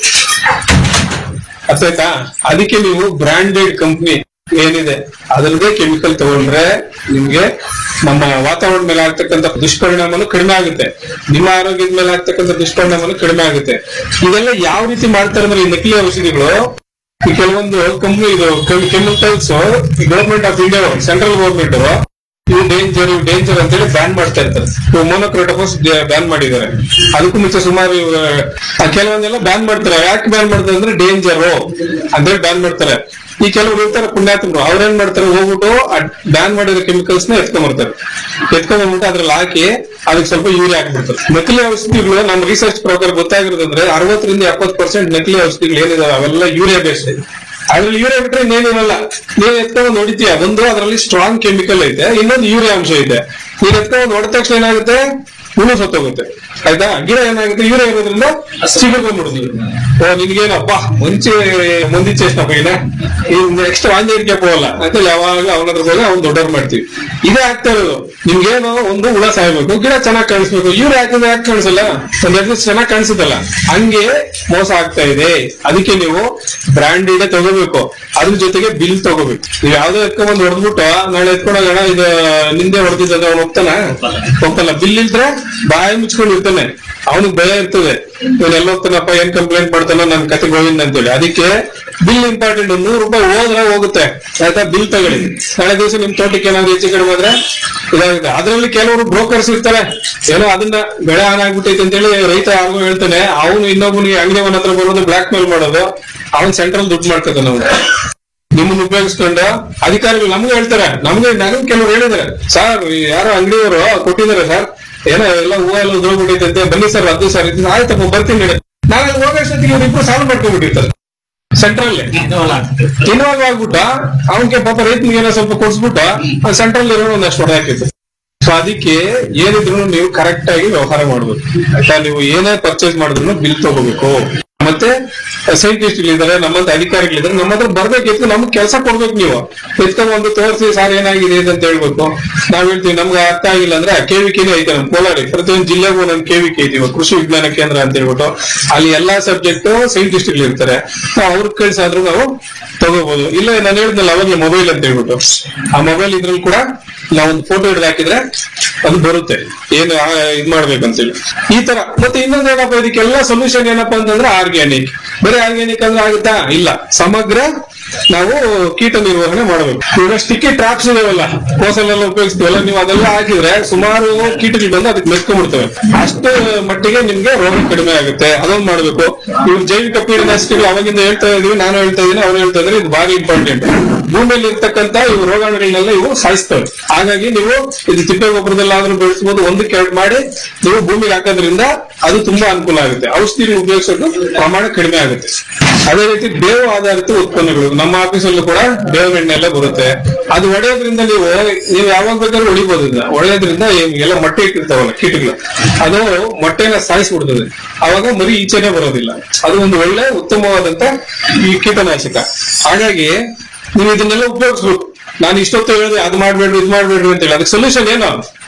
ಅರ್ಥ ಆಯ್ತಾ ಅದಕ್ಕೆ ನೀವು ಬ್ರಾಂಡೆಡ್ ಕಂಪ್ನಿ ಏನಿದೆ ಅದರದೇ ಕೆಮಿಕಲ್ ತಗೊಂಡ್ರೆ ನಿಮ್ಗೆ ನಮ್ಮ ವಾತಾವರಣ ಮೇಲೆ ಆಗ್ತಕ್ಕಂಥ ದುಷ್ಪರಿಣಾಮನು ಕಡಿಮೆ ಆಗುತ್ತೆ ನಿಮ್ಮ ಆರೋಗ್ಯದ ಮೇಲೆ ಆಗ್ತಕ್ಕಂಥ ದುಷ್ಪರಿಣಾಮನು ಕಡಿಮೆ ಆಗುತ್ತೆ ಇದೆಲ್ಲ ಯಾವ ರೀತಿ ಮಾಡ್ತಾರೆ ಅಂದ್ರೆ ಈ ನಕಲಿ ಔಷಧಿಗಳು ಈ ಕೆಲವೊಂದು ಕಂಪ್ನಿ ಇದು chemicals government of India central government ಇವು ಡೇಂಜರ್ ಇವು ಡೇಂಜರ್ ಅಂತೇಳಿ ಬ್ಯಾನ್ ಮಾಡ್ತಾ ಇರ್ತಾರೆ ಇವು ಮೋನೋಕ್ರೋಟೋಫಸ್ ಬ್ಯಾನ್ ಮಾಡಿದ್ದಾರೆ ಅದಕ್ಕೂ ಮುಂಚೆ ಸುಮಾರು ಇವು, ಆ ಕೆಲವೊಂದೆಲ್ಲ ಬ್ಯಾನ್ ಮಾಡ್ತಾರೆ ಯಾಕೆ ಬ್ಯಾನ್ ಮಾಡ್ತಾರೆ ಅಂದ್ರೆ ಡೇಂಜರ್ ಅಂತೇಳಿ ಬ್ಯಾನ್ ಮಾಡ್ತಾರೆ ಈ ಕೆಲವರು ಇರ್ತಾರೆ ಪುಣ್ಯಾತ್ಮರು ಅವ್ರೇನ್ ಮಾಡ್ತಾರೆ ಹೋಗ್ಬಿಟ್ಟು ಬ್ಯಾನ್ ಮಾಡಿರೋ ಕೆಮಿಕಲ್ಸ್ ನ ಎತ್ಕೊಂಡ್ಬರ್ತಾರೆ ಎತ್ಕೊಂಡ್ಬಂದ್ಬಿಟ್ಟು ಅದ್ರಲ್ಲಿ ಹಾಕಿ ಅದಕ್ಕೆ ಸ್ವಲ್ಪ ಯೂರಿಯಾ ಹಾಕ್ಬಿಡ್ತಾರೆ ನಕಲಿ ಔಷಧಿಗಳು ನಮ್ಮ ರಿಸರ್ಚ್ ಪ್ರಕಾರ ಗೊತ್ತಾಗಿರೋದಂದ್ರೆ ಅರವತ್ತರಿಂದ ಎಪ್ಪತ್ತು ಪರ್ಸೆಂಟ್ ನಕಲಿ ಔಷಧಿಗಳು ಏನಿದಾವೆ ಅವೆಲ್ಲ ಯೂರಿಯಾ ಬೇಸ್ಡ್ ಅದ್ರಲ್ಲಿ ಯೂರಿಯಾ ಬಿಟ್ರೆ ಇನ್ನೇನಿರಲ್ಲ ನೀನ್ ಎತ್ಕೊಂಡು ನೋಡಿತೀಯ ಒಂದು ಅದರಲ್ಲಿ ಸ್ಟ್ರಾಂಗ್ ಕೆಮಿಕಲ್ ಐತೆ ಇನ್ನೊಂದು ಯೂರಿಯಾ ಅಂಶ ಐತೆ ನೀನ್ ಎತ್ಕೊಂಡು ನೋಡಿದ ತಕ್ಷಣ ಏನಾಗುತ್ತೆ ಹುಳು ಸತ್ತೋಗುತ್ತೆ ಆಯ್ತಾ ಗಿಡ ಏನಾಗುತ್ತೆ ಯೂರಿಯಾ ಇರೋದ್ರಿಂದ ಸಿಗಕೊಂಡ್ಬಿಡ್ತೀವಿ ಓ ನಿನ್ಗೇನಪ್ಪ ಮುಂಚೆ ಮುಂದಿಚ್ಚೆಷ್ಟಪ್ಪ ಈಗ ನೆಕ್ಸ್ಟ್ ವಾಂಜೇರಿಕೆ ಹೋಗಲ್ಲ ಅಂತ ಯಾವಾಗ ಅವನ ಹತ್ರ ಹೋಗಿ ಅವ್ನು ದೊಡ್ಡವ್ರು ಮಾಡ್ತೀವಿ ಇದೇ ಆಗ್ತಾ ಇರೋದು ನಿಮ್ಗೇನು ಒಂದು ಹುಳ ಸಾಯ್ಬೇಕು ಗಿಡ ಚೆನ್ನಾಗಿ ಕಾಣಿಸ್ಬೇಕು ಯೂರಿಯಾ ಹಾಕಿದ್ರೆ ಯಾಕೆ ಕಾಣಿಸಲ್ಲ ಒಂದ್ ಎರಡು ಚೆನ್ನಾಗಿ ಕಾಣಿಸುತ್ತಲ್ಲ ಹಂಗೆ ಮೋಸ ಆಗ್ತಾ ಇದೆ ಅದಕ್ಕೆ ನೀವು ಬ್ರಾಂಡೆಡ್ ತಗೋಬೇಕು ಅದ್ರ ಜೊತೆಗೆ ಬಿಲ್ ತಗೋಬೇಕು ನೀವು ಯಾವ್ದೋ ಎತ್ಕೊಂಡ್ ಹೊಡೆದ್ಬಿಟ್ಟು ನಾಳೆ ಎತ್ಕೊಂಡೋಗೋಣ ಇದು ನಿಂದೆ ಹೊಡೆದಿದ್ದ ಅವ್ನು ಹೋಗ್ತಾನ ಹೋಗ್ತಲ್ಲ ಬಿಲ್ ಇಲ್ದ್ರೆ ಬಾಯಿ ಮುಚ್ಕೊಂಡು ಇರ್ತಾನೆ ಅವನಿಗೆ ಭಯ ಇರ್ತದೆ ಇವನು ಎಲ್ಲ ಹೋಗ್ತಾನಪ್ಪ ಏನ್ ಕಂಪ್ಲೇಂಟ್ ಮಾಡ್ತಾನೋ ನನ್ ಕತೆ ಗೋವಿಂದ ಅಂತೇಳಿ ಅದಕ್ಕೆ ಬಿಲ್ ಇಂಪಾರ್ಟೆಂಟ್ ನೂರು ರೂಪಾಯಿ ಹೋದ್ರೆ ಹೋಗುತ್ತೆ ಆಯ್ತಾ ಬಿಲ್ ತಗೊಳ್ಳಿ ನಾಳೆ ದಿವಸ ನಿಮ್ ತೋಟಕ್ಕೆ ಏನಾದ್ರು ಹೆಚ್ಚು ಕಡಿಮೆ ಆದ್ರೆ ಇದಾಗುತ್ತೆ ಅದ್ರಲ್ಲಿ ಕೆಲವರು ಬ್ರೋಕರ್ಸ್ ಇರ್ತಾರೆ ಏನೋ ಅದನ್ನ ಬೆಳೆ ಹಾನಾಗ್ಬಿಟ್ಟೈತೆ ಅಂತೇಳಿ ರೈತ ಯಾರಿಗೋ ಹೇಳ್ತಾನೆ ಅವನು ಇನ್ನೊಬ್ಬನಿಗೆ ಅಂಗಡಿಯವನ ಹತ್ರ ಬರೋದು ಬ್ಲಾಕ್ ಮೇಲ್ ಮಾಡೋದು ಅವನ್ ಸೆಂಟ್ರಲ್ ದುಡ್ಡು ಮಾಡ್ಕೊತಾನೆ ಅವನು ನಿಮ್ಮನ್ನ ಉಪಯೋಗಿಸ್ಕೊಂಡು ಅಧಿಕಾರಿಗಳು ನಮ್ಗೆ ಹೇಳ್ತಾರೆ ನಮ್ಗೆ ನನಗೆ ಕೆಲವರು ಹೇಳಿದ್ದಾರೆ ಸರ್ ಯಾರೋ ಅಂಗಡಿಯವರು ಕೊಟ್ಟಿದ್ದಾರೆ ಸರ್ ಏನೋ ಎಲ್ಲ ಹೂವ ಎಲ್ಲ ಉದ್ರೋಗ್ಬಿಟ್ಟೈತೆ ಅಂತೆ ಬನ್ನಿ ಸರ್ ಅದು ಸರ್ ಇದು ಆಯ್ತಪ್ಪ ಬರ್ತೀನಿ ಹೇಳಿ ನಾನು ಅಲ್ಲಿ ಹೋಗೋಷ್ಟೊತ್ತಿಗೆ ಇವ್ರು ಇಬ್ರು ಸಾಲ್ವ್ ಮಾಡ್ಕೊಂಡ್ಬಿಟ್ಟಿರ್ತಾರೆ ಸೆಂಟ್ರಲ್ ಇನ್ವಾಲ್ವ್ ಆಗ್ಬಿಟ್ಟ ಅವನಿಗೆ ಪಾಪ ರೈತನಿಗೆ ಏನೋ ಸ್ವಲ್ಪ ಕೊಡ್ಸ್ಬಿಟ್ಟು ಸೆಂಟ್ರಲ್ ಇರೋ ಒಂದಷ್ಟು ಹೊಡೆ ಹಾಕಿತ್ತು ಸೊ ಅದಕ್ಕೆ ಏನಿದ್ರು ನೀವು ಕರೆಕ್ಟ್ ಆಗಿ ವ್ಯವಹಾರ ಮಾಡ್ಬೇಕು ಆಯ್ತಾ ನೀವು ಏನೇ ಪರ್ಚೇಸ್ ಮಾಡಿದ್ರು ಬಿಲ್ ತಗೋಬೇಕು ಮತ್ತೆ ಸೈಂಟಿಸ್ಟ್ ಇದ್ದಾರೆ ನಮ್ಮಂತ ಅಧಿಕಾರಿಗಳಿದ್ದಾರೆ ನಮ್ಮ ಹತ್ರ ಬರ್ಬೇಕಿತ್ತು ನಮ್ಗೆ ಕೆಲಸ ಕೊಡ್ಬೇಕು ನೀವು ಎತ್ಕೊಂಡ್ ಒಂದು ತೋರಿಸಿ ಸಾರ್ ಏನಾಗಿದೆ ಇದು ಅಂತ ಹೇಳ್ಬೇಕು ನಾವ್ ಹೇಳ್ತೀವಿ ನಮ್ಗೆ ಅರ್ಥ ಆಗಿಲ್ಲ ಅಂದ್ರೆ ಕೆವಿಕೆನೇ ಐತೆ ನಮ್ ಕೋಲಾರಿ ಪ್ರತಿಯೊಂದು ಜಿಲ್ಲೆಗೂ ಒಂದೊಂದು ಕೆವಿಕೆ ಐತಿ ಕೃಷಿ ವಿಜ್ಞಾನ ಕೇಂದ್ರ ಅಂತ ಹೇಳ್ಬಿಟ್ಟು ಅಲ್ಲಿ ಎಲ್ಲಾ ಸಬ್ಜೆಕ್ಟ್ ಸೈಂಟಿಸ್ಟ್ ಇರ್ತಾರೆ ಅವ್ರ ಕಳ್ಸಾದ್ರೂ ನಾವು ತಗೋಬಹುದು ಇಲ್ಲ ನಾನು ಹೇಳಿದ್ನಲ್ಲ ಅವಾಗಲೇ ಮೊಬೈಲ್ ಅಂತ ಹೇಳ್ಬಿಟ್ಟು ಆ ಮೊಬೈಲ್ ಇದ್ರಲ್ಲಿ ಕೂಡ ನಾವೊಂದು ಫೋಟೋ ಹಿಡಿದು ಹಾಕಿದ್ರೆ ಅದು ಬರುತ್ತೆ ಏನು ಆ, ಇದ್ ಮಾಡ್ಬೇಕಂತೇಳಿ ಈ ತರ ಮತ್ತೆ ಇನ್ನೊಂದು ಏನಪ್ಪಾ ಇದಕ್ಕೆಲ್ಲ ಸೊಲ್ಯೂಷನ್ ಏನಪ್ಪಾ ಅಂತಂದ್ರೆ ಆರ್ಗ್ಯಾನಿಕ್ ಬರೀ ಆರ್ಗ್ಯಾನಿಕ್ ಅಂದ್ರೆ ಆಗುತ್ತಾ ಇಲ್ಲ ಸಮಗ್ರ ನಾವು ಕೀಟ ನಿರ್ವಹಣೆ ಮಾಡಬೇಕು ಇವಾಗ ಸ್ಟಿಕ್ಕಿ ಟ್ರಾಪ್ಸ್ ಇದಾವಲ್ಲ ಕೋಸಲೆಲ್ಲ ಉಪಯೋಗಿಸ್ತೀವಲ್ಲ ನೀವು ಅದೆಲ್ಲ ಹಾಕಿದ್ರೆ ಸುಮಾರು ಕೀಟಗಳು ಬಂದು ಅದಕ್ಕೆ ಮೆಚ್ಕೊಂಡ್ಬಿಡ್ತವೆ ಅಷ್ಟು ಮಟ್ಟಿಗೆ ನಿಮ್ಗೆ ರೋಗ ಕಡಿಮೆ ಆಗುತ್ತೆ ಅದೊಂದು ಮಾಡ್ಬೇಕು ಇವ್ರು ಜೈವಿಕ ಪೀಡನಾಶಕಗಳು ಅವಾಗಿಂದ ಹೇಳ್ತಾ ಇದೀವಿ ನಾನು ಹೇಳ್ತಾ ಇದೀನಿ ಅವ್ರು ಹೇಳ್ತಾ ಇದ್ರೆ ಇದು ಭಾರಿ ಇಂಪಾರ್ಟೆಂಟ್ ಭೂಮಿಯಲ್ಲಿ ಇರ್ತಕ್ಕಂತ ಇವು ರೋಗಾಣುಗಳನ್ನೆಲ್ಲ ಇವು ಸಾಯಿಸ್ತವೆ ಹಾಗಾಗಿ ನೀವು ಇದು ತಿಪ್ಪೆ ಗೊಬ್ಬರದಲ್ಲಾದ್ರೂ ಬೆಳೆಸಬಹುದು ಒಂದಕ್ಕೆ ಎರಡು ಮಾಡಿ ನೀವು ಭೂಮಿಗೆ ಹಾಕೋದ್ರಿಂದ ಅದು ತುಂಬಾ ಅನುಕೂಲ ಆಗುತ್ತೆ ಔಷಧಿ ಉಪಯೋಗಿಸೋದು ಪ್ರಮಾಣ ಕಡಿಮೆ ಆಗುತ್ತೆ ಅದೇ ರೀತಿ ಬೇವು ಆಧಾರಿತ ಉತ್ಪನ್ನಗಳು ನಮ್ಮ ಆಫೀಸಲ್ಲೂ ಕೂಡ ಬೇವಿನ ಎಣ್ಣೆ ಎಲ್ಲ ಬರುತ್ತೆ ಅದು ಒಡೆಯೋದ್ರಿಂದ ನೀವು ನೀವು ಯಾವಾಗ ಬೇಕಾದ್ರೂ ಹೊಡಿಬಹುದು ಇದನ್ನ ಒಡೆಯೋದ್ರಿಂದ ಏನ್- ಎಲ್ಲ ಮೊಟ್ಟೆ ಇಟ್ಟಿರ್ತಾವಲ್ಲ ಕೀಟಗಳು ಅದು ಮೊಟ್ಟೆನ ಸಾಯಿಸ್ಬಿಡ್ತದೆ ಅವಾಗ ಮರಿ ಈಚೆನೆ ಬರೋದಿಲ್ಲ ಅದು ಒಂದು ಒಳ್ಳೆ ಉತ್ತಮವಾದಂತ ಈ ಕೀಟನಾಶಕ ಹಾಗಾಗಿ ನೀವು ಇದನ್ನೆಲ್ಲ ಉಪಯೋಗಿಸ್ಬೇಕು ನಾನು ಇಷ್ಟೊತ್ತು ಹೇಳಿದೆ ಅದು ಮಾಡ್ಬೇಡ್ರಿ ಇದು ಮಾಡ್ಬೇಡ್ರಿ ಅಂತ ಹೇಳಿ ಅದಕ್ಕೆ ಸೊಲ್ಯೂಷನ್ ಏನು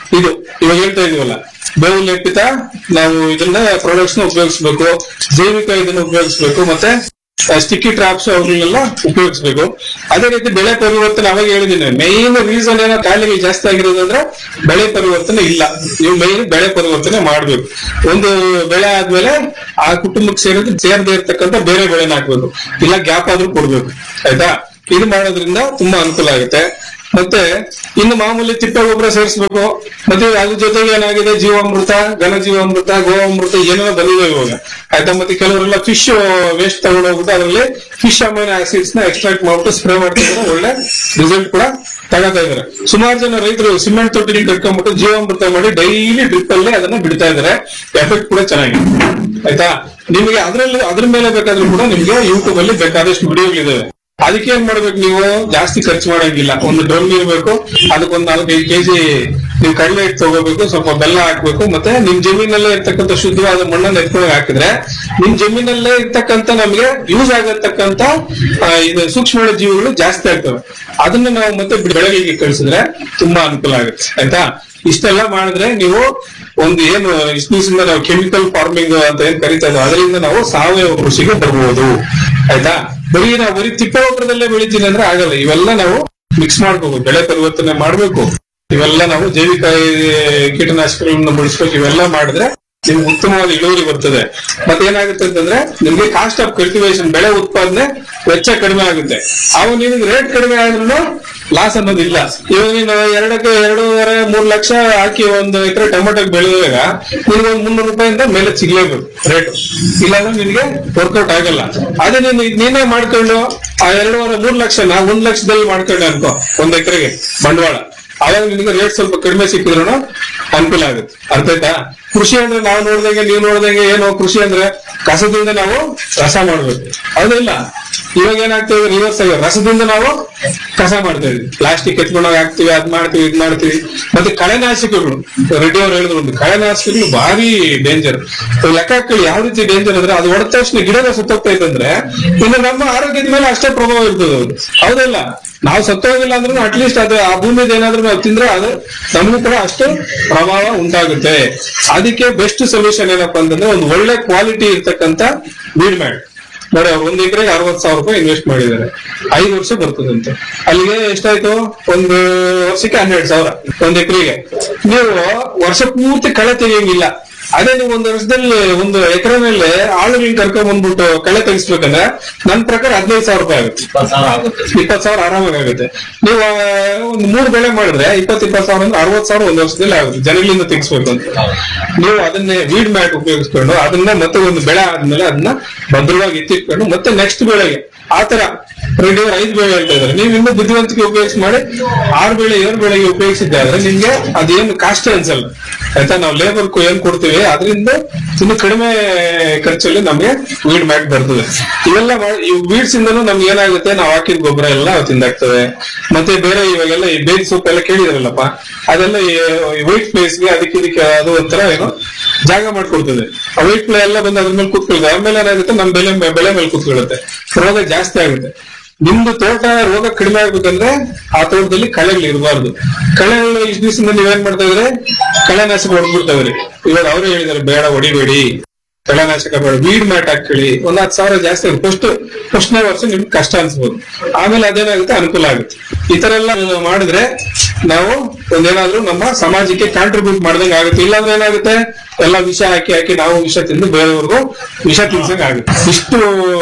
ಇದು ಇವಾಗ ಹೇಳ್ತಾ ಇದೀವಲ್ಲ ಬೇವು ಲೇಪಿತ ನಾವು ಇದನ್ನ ಪ್ರಾಡಕ್ಟ್ಸ್ ನ ಉಪಯೋಗಿಸ್ಬೇಕು ಜೈವಿಕ ಇದನ್ನ ಉಪಯೋಗಿಸ್ಬೇಕು ಮತ್ತೆ ಸ್ಟಿಕ್ಕಿ ಟ್ರಾಪ್ಸ್ ಅವುಗಳನ್ನೆಲ್ಲ ಉಪಯೋಗಿಸ್ಬೇಕು ಅದೇ ರೀತಿ ಬೆಳೆ ಪರಿವರ್ತನೆ ಅವಾಗ ಹೇಳಿದ್ದೀನಿ ಮೈನ್ ರೀಸನ್ ಏನೋ ಕಾಯಿಲೆಗಳು ಜಾಸ್ತಿ ಆಗಿರೋದಂದ್ರೆ ಬೆಳೆ ಪರಿವರ್ತನೆ ಇಲ್ಲ ನೀವು ಮೈನ್ ಬೆಳೆ ಪರಿವರ್ತನೆ ಮಾಡ್ಬೇಕು ಒಂದು ಬೆಳೆ ಆದ್ಮೇಲೆ ಆ ಕುಟುಂಬಕ್ಕೆ ಸೇರಿದ್ರೆ ಸೇರದೇ ಇರ್ತಕ್ಕಂಥ ಬೇರೆ ಬೆಳೆನ ಹಾಕ್ಬೇಕು ಇಲ್ಲ ಗ್ಯಾಪ್ ಆದ್ರೂ ಕೊಡ್ಬೇಕು ಆಯ್ತಾ ಇದು ಮಾಡೋದ್ರಿಂದ ತುಂಬಾ ಅನುಕೂಲ ಆಗುತ್ತೆ ಮತ್ತೆ ಇನ್ನು ಮಾಮೂಲಿ ತಿಪ್ಪೆ ಗೊಬ್ಬರ ಸೇರಿಸ್ಬೇಕು ಮತ್ತೆ ಅದ್ರ ಜೊತೆಗೆ ಏನಾಗಿದೆ ಜೀವಾಮೃತ ಘನ ಜೀವಾಮೃತ ಗೋವಾಮೃತ ಏನೇನೋ ಬಂದಿದೆ ಇವಾಗ ಆಯ್ತಾ ಮತ್ತೆ ಕೆಲವರೆಲ್ಲ ಫಿಶ್ ವೇಸ್ಟ್ ತಗೊಂಡೋಗ್ಬಿಟ್ಟು ಅದರಲ್ಲಿ ಫಿಶ್ ಅಮೈನ್ ಆಸಿಡ್ಸ್ ನ ಎಕ್ಸ್ಟ್ರಾಕ್ಟ್ ಮಾಡ್ಬಿಟ್ಟು ಸ್ಪ್ರೇ ಮಾಡ್ತಿದ್ರೆ ಒಳ್ಳೆ ರಿಸಲ್ಟ್ ಕೂಡ ತಗೋತಾ ಇದಾರೆ ಸುಮಾರು ಜನ ರೈತರು ಸಿಮೆಂಟ್ ತೊಟ್ಟಿಗೆ ಕಟ್ಕೊಂಡ್ಬಿಟ್ಟು ಜೀವಾಮೃತ ಮಾಡಿ ಡೈಲಿ ಡ್ರಿಪ್ ಅಲ್ಲೇ ಅದನ್ನ ಬಿಡ್ತಾ ಇದಾರೆ ಎಫೆಕ್ಟ್ ಕೂಡ ಚೆನ್ನಾಗಿದೆ ಆಯ್ತಾ ನಿಮಗೆ ಅದ್ರಲ್ಲಿ ಅದ್ರ ಮೇಲೆ ಬೇಕಾದ್ರೂ ಕೂಡ ನಿಮ್ಗೆ ಯೂಟ್ಯೂಬ್ ಅಲ್ಲಿ ಬೇಕಾದಷ್ಟು ವಿಡಿಯೋಗಳಿದಾವೆ ಅದಕ್ಕೆ ಏನ್ ಮಾಡ್ಬೇಕು ನೀವು ಜಾಸ್ತಿ ಖರ್ಚು ಮಾಡಂಗಿಲ್ಲ ಒಂದು ಡ್ರಮ್ ಇರಬೇಕು ಅದಕ್ಕೊಂದ್ ನಾಲ್ಕೈದು ಕೆಜಿ ನೀವು ಕಡಲೆ ಹಿಟ್ಟು ತಗೋಬೇಕು ಸ್ವಲ್ಪ ಬೆಲ್ಲ ಹಾಕ್ಬೇಕು ಮತ್ತೆ ನಿಮ್ ಜಮೀನಲ್ಲೇ ಇರ್ತಕ್ಕಂಥ ಶುದ್ಧವಾದ ಮಣ್ಣನ್ನ ಎತ್ಕೊಂಡು ಹಾಕಿದ್ರೆ ನಿಮ್ ಜಮೀನಲ್ಲೇ ಇರ್ತಕ್ಕಂಥ ನಮ್ಗೆ ಯೂಸ್ ಆಗತಕ್ಕಂತ ಆ, ಇದು ಸೂಕ್ಷ್ಮ ಜೀವಿಗಳು ಜಾಸ್ತಿ ಆಗ್ತವೆ ಅದನ್ನ ನಾವು ಮತ್ತೆ ಬೆಳೆಗಳಿಗೆ ಕಳಿಸಿದ್ರೆ ತುಂಬಾ ಅನುಕೂಲ ಆಗುತ್ತೆ ಆಯ್ತಾ ಇಷ್ಟೆಲ್ಲ ಮಾಡಿದ್ರೆ ನೀವು ಒಂದು ಏನು ಇಷ್ಟು ದಿವಸದಿಂದ ನಾವು ಕೆಮಿಕಲ್ ಫಾರ್ಮಿಂಗ್ ಅಂತ ಏನ್ ಕರಿತಾ ಇದ್ದೀವಿ ಅದರಿಂದ ನಾವು ಸಾವಯವ ಕೃಷಿಗೆ ಬರ್ಬೋದು ಆಯ್ತಾ ಬರೀ ನಾವು ಬರೀ ತಿಪ್ಪೆ ಗೊಬ್ಬರದಲ್ಲೇ ಬೆಳಿತೀನಿ ಅಂದ್ರೆ ಆಗಲ್ಲ ಇವೆಲ್ಲ ನಾವು ಮಿಕ್ಸ್ ಮಾಡ್ಕೋಬೇಕು ಬೆಳೆ ಪರಿವರ್ತನೆ ಮಾಡ್ಬೇಕು ಇವೆಲ್ಲ ನಾವು ಜೈವಿಕ ಈ, ಕೀಟನಾಶಕಗಳನ್ನ ಬಳಸ್ಬೇಕು ಇವೆಲ್ಲ ಮಾಡಿದ್ರೆ ನಿಮ್ಗೆ ಉತ್ತಮವಾದ ಇಳುವರಿ ಬರ್ತದೆ ಮತ್ತೆ ಏನಾಗುತ್ತೆ ಅಂತಂದ್ರೆ ನಿಮ್ಗೆ ಕಾಸ್ಟ್ ಆಫ್ ಕಲ್ಟಿವೇಶನ್ ಬೆಳೆ ಉತ್ಪಾದನೆ ವೆಚ್ಚ ಕಡಿಮೆ ಆಗುತ್ತೆ ಅವು ನಿಮ್ಗೆ ರೇಟ್ ಕಡಿಮೆ ಆದ್ರೂ ಲಾಸ್ ಅನ್ನೋದಿಲ್ಲ ಇವಾಗ ನೀನು ಎರಡಕ್ಕೆ ಎರಡೂವರೆ ಮೂರ್ ಲಕ್ಷ ಹಾಕಿ ಒಂದು ಎಕರೆ ಟೊಮೆಟೊ ಬೆಳೆದಾಗ ನಿನ್ಗೆ ಒಂದು ಮುನ್ನೂರು ರೂಪಾಯಿಂದ ಮೇಲೆ ಸಿಗ್ಲೇಬೇಕು ರೇಟ್ ಇಲ್ಲಾಂದ್ರೆ ನಿನ್ಗೆ ವರ್ಕೌಟ್ ಆಗಲ್ಲ ಅದೇ ನೀನು ಇದ್ ನೀನೇ ಮಾಡ್ಕೊಂಡು ಆ ಎರಡೂವರೆ ಮೂರ್ ಲಕ್ಷನ ಒಂದ್ ಲಕ್ಷದಲ್ಲಿ ಮಾಡ್ಕೊಂಡೆ ಅನ್ಕೋ ಒಂದ್ ಎಕರೆಗೆ ಬಂಡವಾಳ ಅವಾಗ ನಿನಗೆ ರೇಟ್ ಸ್ವಲ್ಪ ಕಡಿಮೆ ಸಿಕ್ಕಿದ್ರು ಅನುಕೂಲ ಆಗುತ್ತೆ ಅರ್ಥ ಆಯ್ತಾ ಕೃಷಿ ಅಂದ್ರೆ ನಾವು ನೋಡ್ದಂಗೆ ನೀವು ನೋಡ್ದಂಗೆ ಏನು ಕೃಷಿ ಅಂದ್ರೆ ಕಸದಿಂದ ನಾವು ರಸ ಮಾಡ್ಬೇಕು ಹೌದಿಲ್ಲ ಇವಾಗ ಏನಾಗ್ತದೆ ರಿವರ್ಸ್ ಆಗಿ ರಸದಿಂದ ನಾವು ಕಸ ಮಾಡ್ತಾ ಇದೀವಿ ಪ್ಲಾಸ್ಟಿಕ್ ಎತ್ಕೊಂಡೋಗಿ ಹಾಕ್ತಿವಿ ಅದ್ ಮಾಡ್ತೀವಿ ಇದ್ ಮಾಡ್ತೀವಿ ಮತ್ತೆ ಕಳೆನಾಶಕಗಳು ರೆಡ್ಡಿ ಅವ್ರು ಹೇಳಿದ್ರು ಒಂದು ಕಳೆನಾಶಕಗಳು ಭಾರಿ ಡೇಂಜರ್ ಲೆಕ್ಕ ಹಾಕಿ ಯಾವ ರೀತಿ ಡೇಂಜರ್ ಅಂದ್ರೆ ಅದು ಹೊಡೆದ ತಕ್ಷಣ ಗಿಡನ ಸುತ್ತೋಗ್ತಾ ಇತ್ತಂದ್ರೆ ಇನ್ನು ನಮ್ಮ ಆರೋಗ್ಯದ ಮೇಲೆ ಅಷ್ಟೇ ಪ್ರಭಾವ ಇರ್ತದೆ ಅದು ಹೌದಲ್ಲ ನಾವು ಸತ್ತೋಗಿಲ್ಲ ಅಂದ್ರೂ ಅಟ್ಲೀಸ್ಟ್ ಅದು ಆ ಭೂಮಿದ ಏನಾದ್ರೂ ನಾವು ತಿಂದ್ರೆ ಅದು ನಮಗೂ ಕೂಡ ಅಷ್ಟು ಪ್ರಭಾವ ಉಂಟಾಗುತ್ತೆ ಅದಕ್ಕೆ ಬೆಸ್ಟ್ ಸೊಲ್ಯೂಷನ್ ಏನಪ್ಪಾ ಅಂತಂದ್ರೆ ಒಂದು ಒಳ್ಳೆ ಕ್ವಾಲಿಟಿ ಇರ್ತಕ್ಕಂತ ಬೀಡ್ ಮ್ಯಾಟ್ ನೋಡಿ ಅವ್ರು ಒಂದ್ ಎಕರೆಗೆ ಅರವತ್ ಸಾವಿರ ರೂಪಾಯಿ ಇನ್ವೆಸ್ಟ್ ಮಾಡಿದ್ದಾರೆ ಐದು ವರ್ಷ ಬರ್ತದಂತೆ ಅಲ್ಲಿಗೆ ಎಷ್ಟಾಯ್ತು ಒಂದು ವರ್ಷಕ್ಕೆ ಹನ್ನೆರಡು ಸಾವಿರ ಒಂದ್ ಎಕರೆಗೆ ನೀವು ವರ್ಷ ಪೂರ್ತಿ ಕಳೆ ತೆಗಿಯಂಗಿಲ್ಲ ಅದೇ ನೀವು ಒಂದು ವರ್ಷದಲ್ಲಿ ಒಂದು ಎಕರೆ ಮೇಲೆ ಆಳುಗಳನ್ನ ಕರ್ಕೊಂಡ್ ಬಂದ್ಬಿಟ್ಟು ಕಳೆ ತೆಗಿಸ್ಬೇಕಂದ್ರೆ ನನ್ ಪ್ರಕಾರ ಹದಿನೈದು ಸಾವಿರ ರೂಪಾಯಿ ಆಗುತ್ತೆ ಇಪ್ಪತ್ತು ಸಾವಿರ ಆಗುತ್ತೆ ಇಪ್ಪತ್ತು ಸಾವಿರ ಆರಾಮಾಗಿ ಆಗುತ್ತೆ ನೀವು ಆ, ಒಂದು ಮೂರು ಬೆಳೆ ಮಾಡಿದ್ರೆ ಇಪ್ಪತ್ತು ಇಪ್ಪತ್ತು ಸಾವಿರ ಅಂದ್ರೆ ಅರವತ್ತು ಸಾವಿರ ಒಂದು ವರ್ಷದಲ್ಲಿ ಆಗುತ್ತೆ ಜನಗಳಿಂದ ತೆಗಿಸ್ಬೇಕು ಅಂತ ನೀವು ಅದನ್ನೇ ವೀಡ್ ಮ್ಯಾಟ್ ಉಪಯೋಗಿಸ್ಕೊಂಡು ಅದನ್ನ ಮತ್ತೆ ಒಂದು ಬೆಳೆ ಆದ್ಮೇಲೆ ಅದನ್ನ ಭದ್ರವಾಗಿ ಎತ್ತಿಟ್ಕೊಂಡು ಮತ್ತೆ ನೆಕ್ಸ್ಟ್ ಬೆಳೆಗೆ ಆತರ ರೆಡಿ ಐದು ಬೆಳೆ ಹೇಳ್ತಾ ಇದ್ದಾರೆ ನೀವು ಇನ್ನೂ ಬುದ್ಧಿವಂತಿಕೆ ಉಪಯೋಗಿಸಿ ಮಾಡಿ ಆರು ಬೆಳೆ ಏಳು ಬೆಳೆಗೆ ಉಪಯೋಗಿಸಿದ್ದಾದ್ರೆ ನಿಮ್ಗೆ ಅದೇನು ಕಾಸ್ಟ್ ಅನ್ಸಲ್ಲ ಆಯ್ತಾ ನಾವು ಲೇಬರ್ ಏನ್ ಕೊಡ್ತೀವಿ ಅದರಿಂದ ಇನ್ನು ಕಡಿಮೆ ಖರ್ಚಲ್ಲಿ ನಮ್ಗೆ ವೀಡ್ ಮ್ಯಾಟ್ ಬರ್ತದೆ ಇವೆಲ್ಲ ಮಾಡಿ ಈ ವೀಡ್ಸ್ ಇಂದನೂ ನಮ್ಗೆ ಏನಾಗುತ್ತೆ ನಾವು ಹಾಕಿದ ಗೊಬ್ಬರ ಎಲ್ಲ ತಿಂದಾಗ್ತವೆ ಮತ್ತೆ ಬೇರೆ ಇವಾಗೆಲ್ಲ ಈ ಬೇಲ್ ಸೊಪ್ಪು ಎಲ್ಲ ಕೇಳಿದ್ರಲ್ಲಪ್ಪ ಅದೆಲ್ಲ ವೈಟ್ ಪ್ಲೇಸ್ಗೆ ಅದಕ್ಕೆ ಇದಕ್ಕೆ ಅದು ಒಂಥರ ಏನು ಜಾಗ ಮಾಡ್ಕೊಡ್ತದೆ ಆ ವೈಟ್ ಪ್ಲೇ ಎಲ್ಲ ಬಂದು ಅದ್ರ ಮೇಲೆ ಕೂತ್ಕೊಳ್ತದೆ ಆಮೇಲೆ ಏನಾಗುತ್ತೆ ನಮ್ ಬೆಲೆ ಮೇ- ಬೆಳೆ ಮೇಲೆ ಕೂತ್ಕೊಳ್ಳುತ್ತೆ ರೋಗ ಜಾಸ್ತಿ ಆಗುತ್ತೆ ನಿಮ್ದು ತೋಟ ರೋಗ ಕಡಿಮೆ ಆಗ್ಬೇಕಂದ್ರೆ ಆ ತೋಟದಲ್ಲಿ ಕಳೆಗಳು ಇರಬಾರ್ದು ಕಳೆಗಳು ಇಷ್ಟು ದಿವಸದಿಂದ ನೀವೇನ್ ಮಾಡ್ತಾ ಇದ್ರೆ ಕಳೆನಾಶಕ ಹೊಡ್ಬಿಡ್ತಾವ್ರಿ ಇವಾಗ ಅವರೇ ಹೇಳಿದಾರೆ ಬೇಡ ಹೊಡಿಬೇಡಿ ಕಳೆನಾಶಕ ಬೇಡ ವೀಡ್ ಮ್ಯಾಟ್ ಹಾಕೊಳ್ಳಿ ಒಂದ್ ಹತ್ತು ಸಾವಿರ ಜಾಸ್ತಿ ಆಗುತ್ತೆ ಫಸ್ಟ್ ಫಸ್ಟ್ನೇ ವರ್ಷ ನಿಮ್ಗೆ ಕಷ್ಟ ಅನ್ಸ್ಬೋದು ಆಮೇಲೆ ಅದೇನಾಗುತ್ತೆ ಅನುಕೂಲ ಆಗುತ್ತೆ ಈ ತರ ಎಲ್ಲ ಮಾಡಿದ್ರೆ ನಾವು ಒಂದೇನಾದ್ರೂ ನಮ್ಮ ಸಮಾಜಕ್ಕೆ ಕಾಂಟ್ರಿಬ್ಯೂಟ್ ಮಾಡ್ದಂಗೆ ಆಗುತ್ತೆ ಇಲ್ಲಾಂದ್ರೆ ಏನಾಗುತ್ತೆ ಎಲ್ಲ ವಿಷ ಹಾಕಿ ಹಾಕಿ ನಾವು ವಿಷ ತಿಂದು ಬೇರೆಯವ್ರಿಗೂ ವಿಷ ತಿನ್ಸಂಗ್ ಆಗುತ್ತೆ ಇಷ್ಟು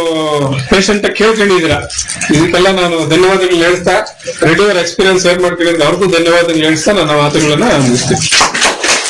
ಪೇಷಂಟ್ ಕೇಳ್ಕೊಂಡಿದ್ದೀರಾ ಇದಕ್ಕೆಲ್ಲ ನಾನು ಧನ್ಯವಾದಗಳು ಹೇಳ್ತಾ ರೆಡ್ಯೂವರ್ ಎಕ್ಸ್ಪೀರಿಯನ್ಸ್ ಶೇರ್ ಮಾಡ್ಕೊಂಡಿದ್ರೆ ಅವ್ರಿಗೂ ಧನ್ಯವಾದಗಳು ಹೇಳ್ತಾ ನನ್ನ ಮಾತುಗಳನ್ನ ಮುಗಿಸ್ತೀನಿ